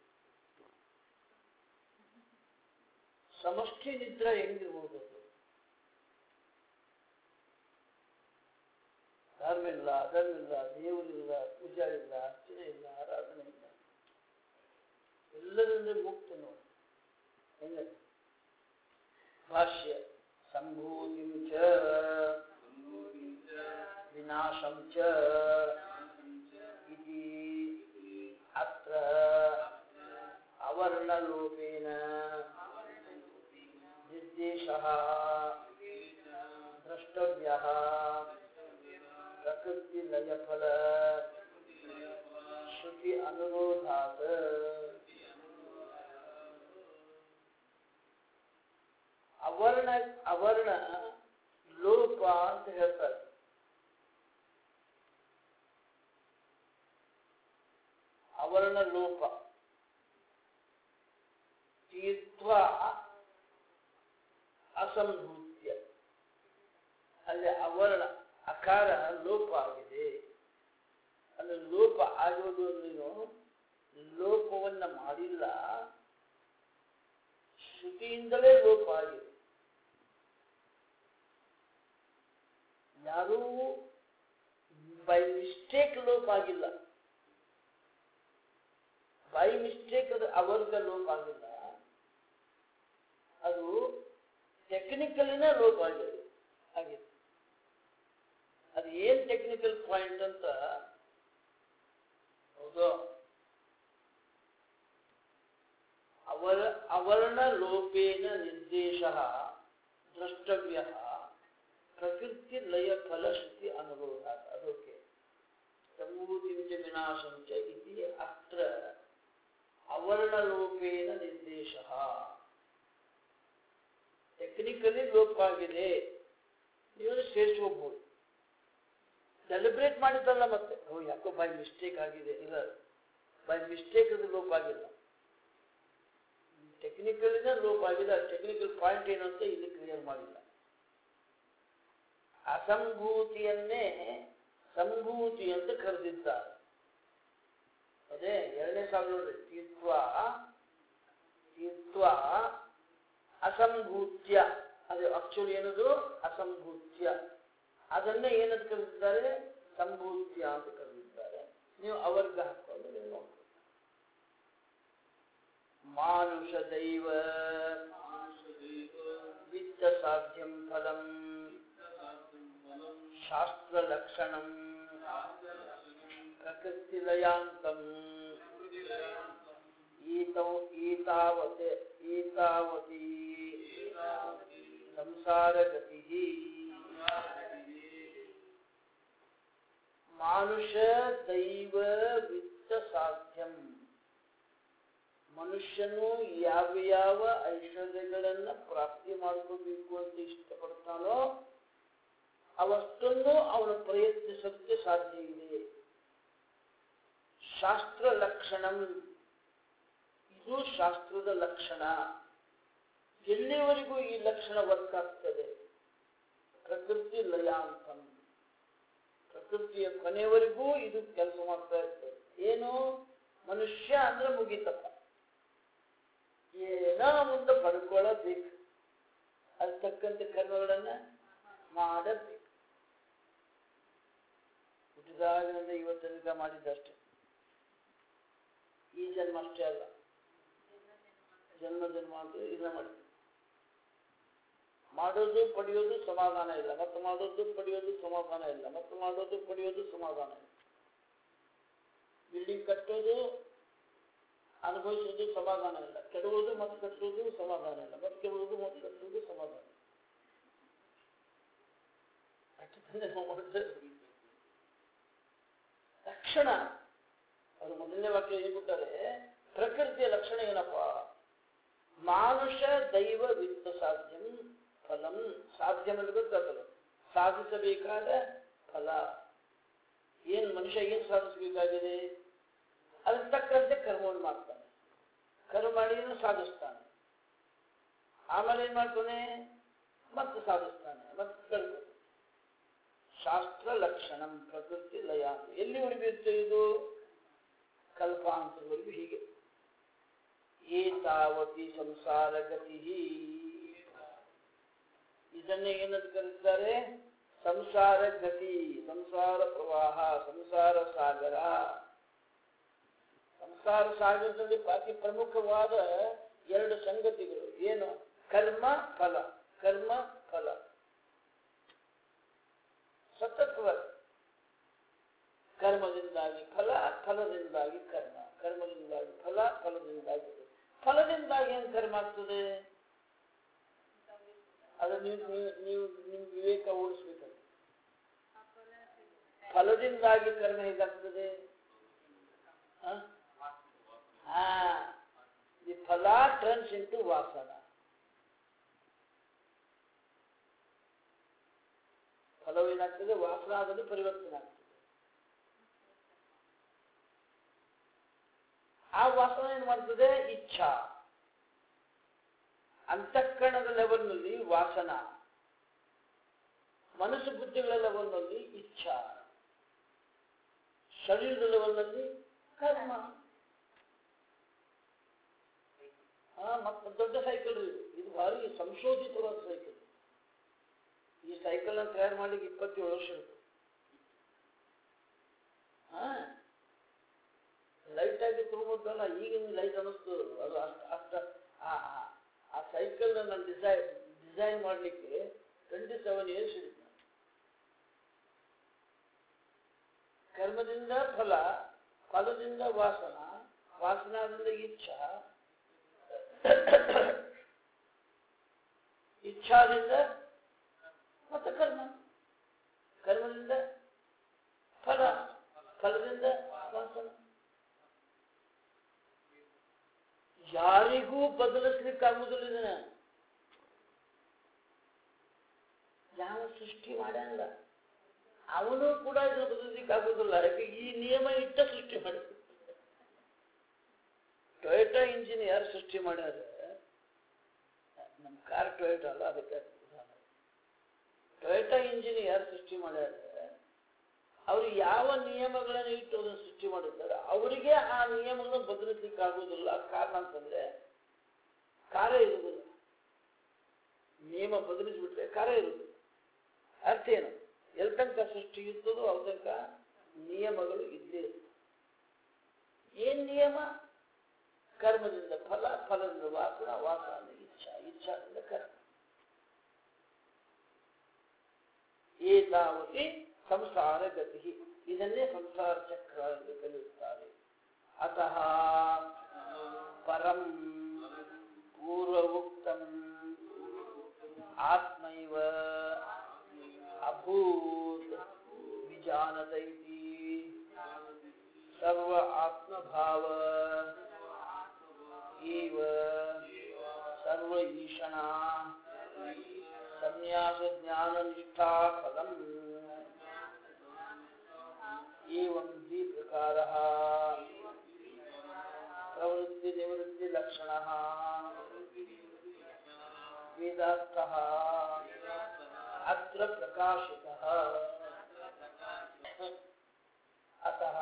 [SPEAKER 1] ಸಮಷ್ಟಿ ನಿದ್ರ ಹೆಂಗಿರ್ಬೋದು ಅದು? ಧರ್ಮಿಲ್ಲ ಅಧರ್ಮಿಲ್ಲ ದೇವರಿಲ್ಲ ಪೂಜಾ ಇಲ್ಲ ಅರ್ಚನೆ ಇಲ್ಲ ಆರಾಧನೆ ಇಲ್ಲ ಎಲ್ಲರಿಂದ ಮುಕ್ತ ನೋಡಿ ಹೆಂಗ ಭಾಷ್ಯ ಸಂಭೂತಿಂ ಚ ವಿನಾಶಂ ಚ ಇತಿ ಅತ್ರ ಅವರ್ಣಲೋಪೇನ ನಿರ್ದೇಶಃ द्रष्टव्यः प्रकृतिलयफल श्रुति अनुरोधात् ಅವರ್ಣ ಅವರ್ಣ ಲೋಪ ಅಂತ ಹೇಳ್ತಾರೆ ಅವರ್ಣ ಲೋಪ ತೀರ್ಥ ಅಸಂಭೂತ್ಯ ಅಲ್ಲಿ ಅವರ್ಣ ಅಕಾರ ಲೋಪ ಆಗಿದೆ ಅಲ್ಲಿ ಲೋಪ ಆಗೋದು ಅಂದ್ರೇನು ಲೋಪವನ್ನ ಮಾಡಿಲ್ಲ ಶ್ರುತಿಯಿಂದಲೇ ಲೋಪ ಆಗಿದೆ ಯಾರೂ ಬೈ ಮಿಸ್ಟೇಕ್ ಲೋಪ ಆಗಿಲ್ಲ ಬೈ ಮಿಸ್ಟೇಕ್ ಅದು ಅವರ್ಗ ಲೋಪ ಆಗಿಲ್ಲ ಅದು ಟೆಕ್ನಿಕಲಿನ ಲೋಪ ಆಗಿದೆ ಆಗಿದೆ ಅದು ಏನ್ ಟೆಕ್ನಿಕಲ್ ಪಾಯಿಂಟ್ ಅಂತ ಹೌದು ಅವರ ಅವರ್ಣ ಲೋಪೇನ ನಿರ್ದೇಶ ದ್ರಷ್ಟವ್ಯ ಪ್ರಕೃತಿ ಲಯ ಫಲಶ್ರುತಿ ಅನುಭವ ಅದಕ್ಕೆ ಸಂಭೂತಿಂಚ ವಿನಾಶಂಚ ಇತಿ ಅತ್ರ ಅವರ್ಣಲೋಪೇನ ನಿರ್ದೇಶ ಟೆಕ್ನಿಕಲಿ ಲೋಪ ಆಗಿದೆ ನೀವು ಸೇರಿಸ್ಕೋಬಹುದು ಸೆಲೆಬ್ರೇಟ್ ಮಾಡಿದ್ದಲ್ಲ ಮತ್ತೆ ಓ ಯಾಕೋ ಬೈ ಮಿಸ್ಟೇಕ್ ಆಗಿದೆ ಇಲ್ಲ ಬೈ ಮಿಸ್ಟೇಕ್ ಅದು ಲೋಪ ಆಗಿಲ್ಲ ಟೆಕ್ನಿಕಲಿನ ಲೋಪ ಆಗಿದೆ ಆ ಟೆಕ್ನಿಕಲ್ ಪಾಯಿಂಟ್ ಏನು ಅಂತ ಇಲ್ಲಿ ಕ್ಲಿಯರ್ ಮಾಡಿಲ್ಲ ಅಸಂಭೂತಿಯನ್ನೇ ಸಂಭೂತಿ ಅಂತ ಕರೆದಿದ್ದಾರೆ ಅದೇ ಎರಡನೇ ಸಾಲ ನೋಡ್ರಿ ತೀರ್ಥ ತೀರ್ಥ ಅಸಂಭೂತ್ಯ ಅದು ಆಕ್ಚುಲಿ ಏನದು ಅಸಂಭೂತ್ಯ ಅದನ್ನೇ ಏನಂತ ಕರೆದಿದ್ದಾರೆ ಸಂಭೂತ್ಯ ಅಂತ ಕರೆದಿದ್ದಾರೆ ನೀವು ಅವರ್ಗ ಹಾಕೊಂಡು ನೀವು ನೋಡ್ಕೊಳ್ಳಿ ಮಾನುಷ ದೈವ ವಿತ್ತ ಸಾಧ್ಯಂ ಫಲಂ ಶಾಸ್ತ್ರ ಲಕ್ಷಣಂ ಪ್ರಕೃತಿಲಯಾಂತಂ ಈತೌ ಈತಾವತ್ ಈತಾವತಿ ಸಂಸಾರಗತಿ ಮಾನುಷ ದೈವ ವಿತ್ತ ಸಾಧ್ಯಂ ಮನುಷ್ಯನು ಯಾವ ಯಾವ ಐಶ್ವರ್ಯಗಳನ್ನ ಪ್ರಾಪ್ತಿ ಮಾಡ್ಕೋಬೇಕು ಅಂತ ಇಷ್ಟಪಡ್ತಾನೋ ಅವಷ್ಟನ್ನು ಅವನು ಪ್ರಯತ್ನಿಸಕ್ಕೆ ಸಾಧ್ಯ ಇದೆ ಶಾಸ್ತ್ರ ಲಕ್ಷಣಂ ಇದು ಶಾಸ್ತ್ರದ ಲಕ್ಷಣ ಎಲ್ಲಿವರೆಗೂ ಈ ಲಕ್ಷಣ ವರ್ಕ್ ಆಗ್ತದೆ ಪ್ರಕೃತಿ ಲಯಾಂತಂ ಪ್ರಕೃತಿಯ ಕೊನೆಯವರೆಗೂ ಇದು ಕೆಲಸ ಮಾಡ್ತಾ ಇರ್ತದೆ ಏನು ಮನುಷ್ಯ ಅಂದ್ರೆ ಮುಗಿತಪ್ಪ ಏನೋ ಮುಂದೆ ಪಡ್ಕೊಳ್ಳಬೇಕು ಅದ್ ತಕ್ಕಂತೆ ಕರ್ಮಗಳನ್ನ ಮಾಡಬೇಕು ಹುಟ್ಟಿದಾಗಿನಿಂದ ಇವತ್ತು ತನಕ ಮಾಡಿದ್ದಷ್ಟೇ ಈ ಜನ್ಮ ಅಷ್ಟೇ ಅಲ್ಲ ಜನ್ಮ ಜನ್ಮ ಅಂತ ಇದನ್ನ ಮಾಡಿ ಮಾಡೋದು ಪಡೆಯೋದು ಸಮಾಧಾನ ಇಲ್ಲ ಮತ್ತು ಮಾಡೋದು ಪಡೆಯೋದು ಸಮಾಧಾನ ಇಲ್ಲ ಮತ್ತು ಮಾಡೋದು ಪಡೆಯೋದು ಸಮಾಧಾನ ಇಲ್ಲ ಬಿಲ್ಡಿಂಗ್ ಕಟ್ಟೋದು ಅನುಭವಿಸೋದು ಸಮಾಧಾನ ಇಲ್ಲ ಕೆಡುವುದು ಮತ್ತು ಕಟ್ಟುವುದು ಸಮಾಧಾನ ಇಲ್ಲ ಮತ್ತು ಕೆಡುವುದು ಮತ್ತು ಕಟ್ಟುವುದು ಸಮಾಧಾನ ಇಲ್ಲ. ಅಷ್ಟೊತ್ತಲ್ಲಿ ನಾವು ಮಾಡಿದ್ರೆ ಲಕ್ಷಣ ಅವರು ಮೊದಲನೇ ವಾಕ್ಯ ಹೇಳ್ಬಿಟ್ಟಾರೆ ಪ್ರಕೃತಿಯ ಲಕ್ಷಣ ಏನಪ್ಪ ಮಾನುಷ ದೈವ ವಿತ್ತ ಸಾಧ್ಯಂ ಫಲಂ ಸಾಧ್ಯಂ ಅಂದ್ರೆ ಗೊತ್ತಾಗಲ್ಲ ಸಾಧಿಸಬೇಕಾದ ಫಲ ಏನ್ ಮನುಷ್ಯ ಏನ್ ಸಾಧಿಸಬೇಕಾಗಿದೆ ಅದಕ್ಕೆ ತಕ್ಕಂತೆ ಕರ್ಮವನ್ನು ಮಾಡ್ತಾನೆ ಕರ್ಮ ಮಾಡಿಯನ್ನು ಸಾಧಿಸ್ತಾನೆ ಆಮೇಲೆ ಏನ್ ಮಾಡ್ತಾನೆ ಮತ್ತೆ ಸಾಧಿಸ್ತಾನೆ ಮತ್ತೆ ಕಳ್ಕೊತಾನೆ ಶಾಸ್ತ್ರ ಲಕ್ಷಣಂ ಪ್ರಕೃತಿ ಲಯ ಎಲ್ಲಿ ಉಳಿಬಿರುತ್ತೆ ಇದು ಕಲ್ಪಾಂತರವರೆಗೂ ಹೀಗೆ ಏತಾವತಿ ಸಂಸಾರ ಗತಿ ಇದನ್ನೇ ಏನಂತ ಕರೀತಾರೆ ಸಂಸಾರ ಗತಿ ಸಂಸಾರ ಪ್ರವಾಹ ಸಂಸಾರ ಸಾಗರ ಸಂಸಾರ ಸಾಗರದಲ್ಲಿ ಅತಿ ಪ್ರಮುಖವಾದ ಎರಡು ಸಂಗತಿಗಳು ಏನು ಕರ್ಮ ಫಲ ಕರ್ಮ ಫಲ ಸತತವಾಗಿ ಕರ್ಮದಿಂದಾಗಿ ಫಲ ಫಲದಿಂದಾಗಿ ಕರ್ಮ ಕರ್ಮದಿಂದಾಗಿ ಫಲ ಫಲದಿಂದಾಗಿ ಫಲದಿಂದಾಗಿ ಏನು ಕರ್ಮ ಆಗ್ತದೆ ಅದು ನೀವು ನೀವು ನೀವು ನಿಮ್ ವಿವೇಕ ಓಡಿಸ್ಬೇಕಲ್ಲ ಫಲದಿಂದಾಗಿ ಕರ್ಮ ಹೇಗಾಗ್ತದೆ ಹ? ಹಾ ದಿ ಫಲ ಟರ್ನ್ಸ್ ಇಂಟು ವಾಸನ ಫಲವು ಏನಾಗ್ತದೆ ವಾಸನಾದಲ್ಲಿ ಪರಿವರ್ತನೆ ಆಗ್ತದೆ ಆ ವಾಸನ ಏನ್ ಮಾಡ್ತದೆ ಇಚ್ಛಾ ಅಂತಃಕರಣದ ಲೆವೆಲ್ನಲ್ಲಿ ವಾಸನ ಮನಸ್ಸು ಬುದ್ಧಿಗಳ ಲೆವೆಲ್ನಲ್ಲಿ ಇಚ್ಛಾ ಶರೀರದ ಲೆವೆಲ್ನಲ್ಲಿ ಕರ್ಮ ಹಾ ಮತ್ತೆ ದೊಡ್ಡ ಸೈಕಲ್ ಇದು ಇದು ಭಾರಿ ಸಂಶೋಧಿತವಾದ ಸೈಕಲ್ ಈ ಸೈಕಲ್ ಅನ್ನು ತಯಾರು ಮಾಡ್ಲಿಕ್ಕೆ ಇಪ್ಪತ್ತೇಳು ವರ್ಷ ಇರುತ್ತೆ ಹಾ ಲೈಟ್ ಆಗಿ ತಗೊಂಡ್ಬಲ್ಲ ಈಗಿನ ಲೈಟ್ ಅನ್ನಿಸ್ತು ಅದು ಅಷ್ಟ ಅಷ್ಟ ಆ ಆ- ಆ ಸೈಕಲ್ ನಾನು ಡಿಸೈನ್ ಡಿಸೈನ್ ಮಾಡಲಿಕ್ಕೆ ಟ್ವೆಂಟಿ ಸೆವೆನ್ ಇಯರ್ಸ್ ಹಿಡಿತು ಕರ್ಮದಿಂದ ಫಲ ಫಲದಿಂದ ವಾಸನ ವಾಸನದಿಂದ ಇಚ್ಛಾ ಇಚ್ಛಾದಿಂದ ಮತ್ತೆ ಕರ್ಮ ಕರ್ಮದಿಂದ ಫಲ ಫಲದಿಂದ ವಾಸನ ಯಾರಿಗೂ ಬದಲಿಸ್ಲಿಕ್ಕಾಗುವುದಿಲ್ಲ ಇದನ್ನ ಯಾವ ಸೃಷ್ಟಿ ಮಾಡ್ಯಾನಲ್ಲ ಅವನು ಕೂಡ ಇದನ್ನ ಬದಲಿಸ್ಲಿಕ್ಕಾಗುವುದಿಲ್ಲ ಯಾಕೆ ಈ ನಿಯಮ ಇಟ್ಟ ಸೃಷ್ಟಿ ಮಾಡಿ ಟೊಯೋಟಾ ಇಂಜಿನಿಯರ್ ಸೃಷ್ಟಿ ಮಾಡ್ಯಾರ ನಮ್ಮ ಕಾರ್ ಟೊಯೋಟಾ ಅಲ್ಲ ಅದಕ್ಕೆ ಟೊಯೋಟಾ ಇಂಜಿನಿಯರ್ ಸೃಷ್ಟಿ ಮಾಡ್ಯಾರ ಅವರು ಯಾವ ನಿಯಮಗಳನ್ನು ಇಟ್ಟು ಅದನ್ನು ಸೃಷ್ಟಿ ಮಾಡಿದ್ದಾರೆ ಅವರಿಗೆ ಆ ನಿಯಮಗಳನ್ನು ಬದಲಿಸ್ಲಿಕ್ಕೆ ಆಗುವುದಿಲ್ಲ ಕಾರಣ ಅಂತಂದ್ರೆ ಕಾರ್ಯ ಇರುವುದಿಲ್ಲ ನಿಯಮ ಬದಲಿಸ್ಬಿಟ್ರೆ ಕಾರ್ಯ ಇರುವುದಿಲ್ಲ ಅರ್ಥ ಏನು ಎಲ್ ತನಕ ಸೃಷ್ಟಿ ಇರ್ತದೋ ಅಲ್ ತನಕ ನಿಯಮಗಳು ಇದ್ದೇ ಇರ್ತವೆ ಏನ್ ನಿಯಮ ಕರ್ಮದಿಂದ ಫಲ ಫಲದಿಂದ ವಾಸನ ವಾಸನ ಇಚ್ಛಾ ಇಚ್ಛಾದಿಂದ ಕರ್ಮ ಏತಾವತಿ ಸಂಸಾರ ಗತಿ ಇದನ್ನೇ ಸಂಸಾರ ಚಕ್ರ ಎಂದು ಕರೆಯುತ್ತಾರೆ ಅತಃ ಪರಂ ಪೂರ್ವವುಕ್ತಂ ಆತ್ಮೈವ ಅಭೂತ್ ವಿಜಾನತ ಇತಿ ಸರ್ವ ಆತ್ಮಭಾವ ಏವ ಸರ್ವ ಈಶಣ ಸಂನ್ಯಾಸ ಜ್ಞಾನ ನಿಷ್ಠಾ ಫಲಂ एवं द्वि प्रकारः प्रवृत्ति निवृत्ति लक्षणः वेदार्थः अत्र प्रकाशितः अतः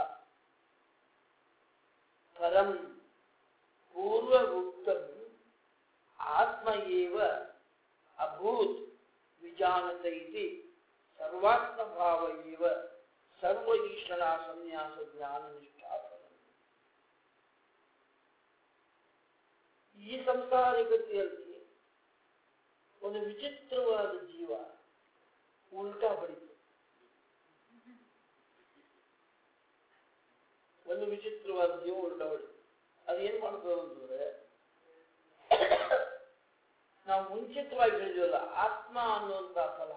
[SPEAKER 1] परं पूर्वमुक्तम् आत्म एव अभूत् विजानत इति सर्वात्मभाव एव ಸರ್ವ ಈಶ್ವರ ಸನ್ಯಾಸ ಜ್ಞಾನ ನಿಷ್ಠಾಪನ ಈ ಸಂಸಾರ ಗತಿಯಲ್ಲಿ ಒಂದು ವಿಚಿತ್ರವಾದ ಜೀವ ಉಲ್ಟಾ ಹೊಡಿತು ಒಂದು ವಿಚಿತ್ರವಾದ ಜೀವ ಉಲ್ಟಾ ಹೊಡಿತು ಅದೇನ್ ಮಾಡ್ತದೆ ಅಂತಂದ್ರೆ ನಾವು ಮುಂಚಿತವಾಗಿ ಹೇಳಿದ್ವಲ್ಲ ಆತ್ಮ ಅನ್ನುವಂತ ಫಲ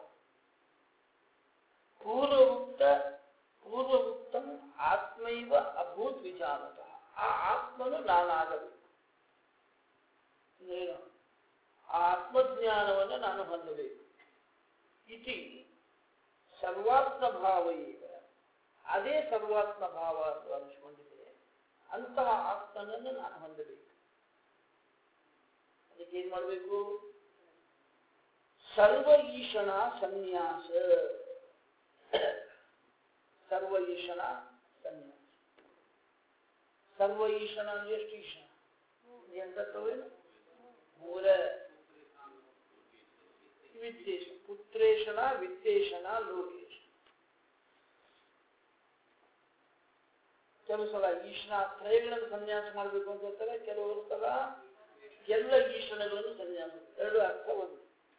[SPEAKER 1] ಪೂರ್ವಮುಕ್ತ ಪೂರ್ವಮುಕ್ತಂ ಆತ್ಮೈವ ಅಭೂತ್ ವಿಚಾರ ನಾನಾಗಬೇಕು ಏನು ಆ ಆತ್ಮಜ್ಞಾನವನ್ನು ನಾನು ಹೊಂದಬೇಕು ಇತಿ ಸರ್ವಾತ್ಮ ಭಾವ ಈಗ ಅದೇ ಸರ್ವಾತ್ಮ ಭಾವ ಅಂತ ಅನಿಸ್ಕೊಂಡಿದೆ ಅಂತಹ ಆತ್ಮನನ್ನು ನಾನು ಹೊಂದಬೇಕು ಅದಕ್ಕೆ ಏನ್ ಮಾಡಬೇಕು ಸರ್ವ ಈಶಣ ಸನ್ಯಾಸ ಸರ್ವ ಈಶಣ ಸನ್ಯಾಸ ಸರ್ವ ಈಶಣ ಅಂದ್ರೆ ಎಷ್ಟು ಈಶಣ ಎಂತವೇನು ಮೂಲ ವಿತ್ತೇಶ ಪುತ್ರೇಶನ ವಿತ್ತೇಶನ ಲೋಕೇಶ ಕೆಲವು ಸಲ ಈಶನ ತ್ರಯಗಳನ್ನು ಸನ್ಯಾಸ ಮಾಡಬೇಕು ಅಂತ ಹೇಳ್ತಾರೆ ಕೆಲವರು ಸಲ ಎಲ್ಲ ಈಶನಗಳನ್ನು ಸನ್ಯಾಸ ಎರಡು ಅರ್ಥ ಒಂದು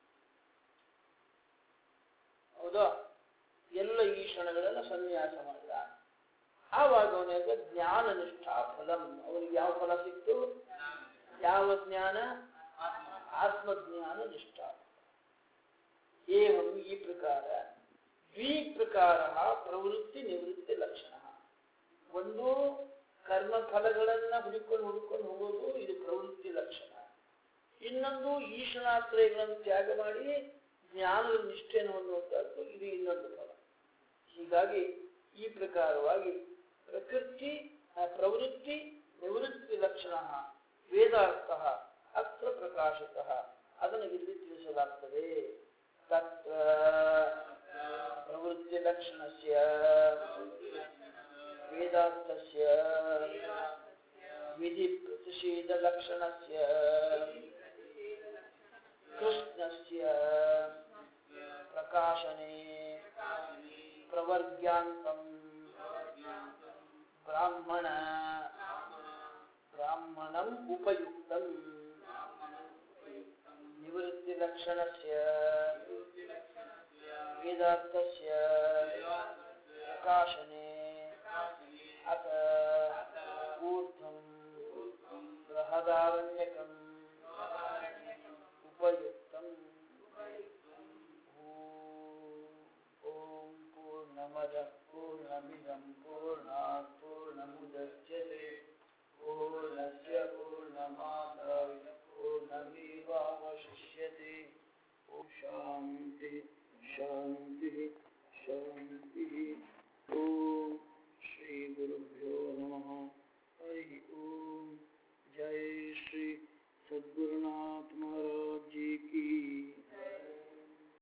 [SPEAKER 1] ಹೌದಾ ಎಲ್ಲ ಈಶನಗಳನ್ನು ಸನ್ಯಾಸ ಮಾಡಿದ ಆವಾಗ ಅವನಿಗೆ ಜ್ಞಾನ ನಿಷ್ಠಾ ಫಲಂ ಅವನಿಗೆ ಯಾವ ಫಲ ಸಿಕ್ತು ಯಾವ ಜ್ಞಾನ ಆತ್ಮಜ್ಞಾನ ನಿಷ್ಠಾ ಏವಂ ಈ ಪ್ರಕಾರ ದ್ವಿ ಪ್ರಕಾರ ಪ್ರವೃತ್ತಿ ನಿವೃತ್ತಿ ಲಕ್ಷಣ ಒಂದು ಕರ್ಮ ಫಲಗಳನ್ನ ಹುಡುಕೊಂಡು ಹುಡುಕೊಂಡು ಹೋಗೋದು ಇದು ಪ್ರವೃತ್ತಿ ಲಕ್ಷಣ ಇನ್ನೊಂದು ಈಶನಾಶ್ರಯಗಳನ್ನು ತ್ಯಾಗ ಮಾಡಿ ಜ್ಞಾನದ ನಿಷ್ಠೆಯನ್ನು ಹೊಂದುವಂತಹದ್ದು ಇದು ಇನ್ನೊಂದು ಫಲ ಹೀಗಾಗಿ ಈ ಪ್ರಕಾರವಾಗಿ ಪ್ರಕೃತಿ ಆ, ಪ್ರವೃತ್ತಿ ನಿವೃತ್ತಿ ಲಕ್ಷಣ ವೇದಾರ್ಥ ಅತ್ರ ಪ್ರಕಾಶಿತ ಅದನ್ನು ಇಲ್ಲಿ ತಿಳಿಸಲಾಗ್ತದೆ ತತ್ರ ಪ್ರವೃತ್ತಿ ಲಕ್ಷಣಸ್ಯ ವೇದಾರ್ಥಸ್ಯ ವಿಧಿ ಪ್ರತಿಷೇಧ ಲಕ್ಷಣಸ್ಯ ಕೃಷ್ಣಸ್ಯ ಪ್ರಕಾಶನೆ ಪ್ರವರ್ಗ್ಯಾಂತಂ ಬ್ರಾಹ್ಮಣ ಬ್ರಾಹ್ಮಣಂ ಉಪಯುಕ್ತಂ ನಿವೃತ್ತಿ ಲಕ್ಷಣಸ್ಯ ವೇದಾರ್ಥಸ್ಯ ಪ್ರಕಾಶನೆ ಅತ ಊರ್ಧ್ವಂ ಬೃಹದಾರಣ್ಯಕಂ ಉಪಯುಕ್ತಂ ಓಂ ಪೂರ್ಣಮದ ಪೂರ್ಣಮಿದಂ ಪೂರ್ಣಾತ್ ಪೂರ್ಣಮುದಚ್ಯತೆ ಪೂರ್ಣಸ್ಯ ಪೂರ್ಣಮಾದಾಯ ಪೂರ್ಣಮೇವಾವಶಿಷ್ಯತೆ ಓಂ ಶಾಂತಿ ಶಾಂತಿ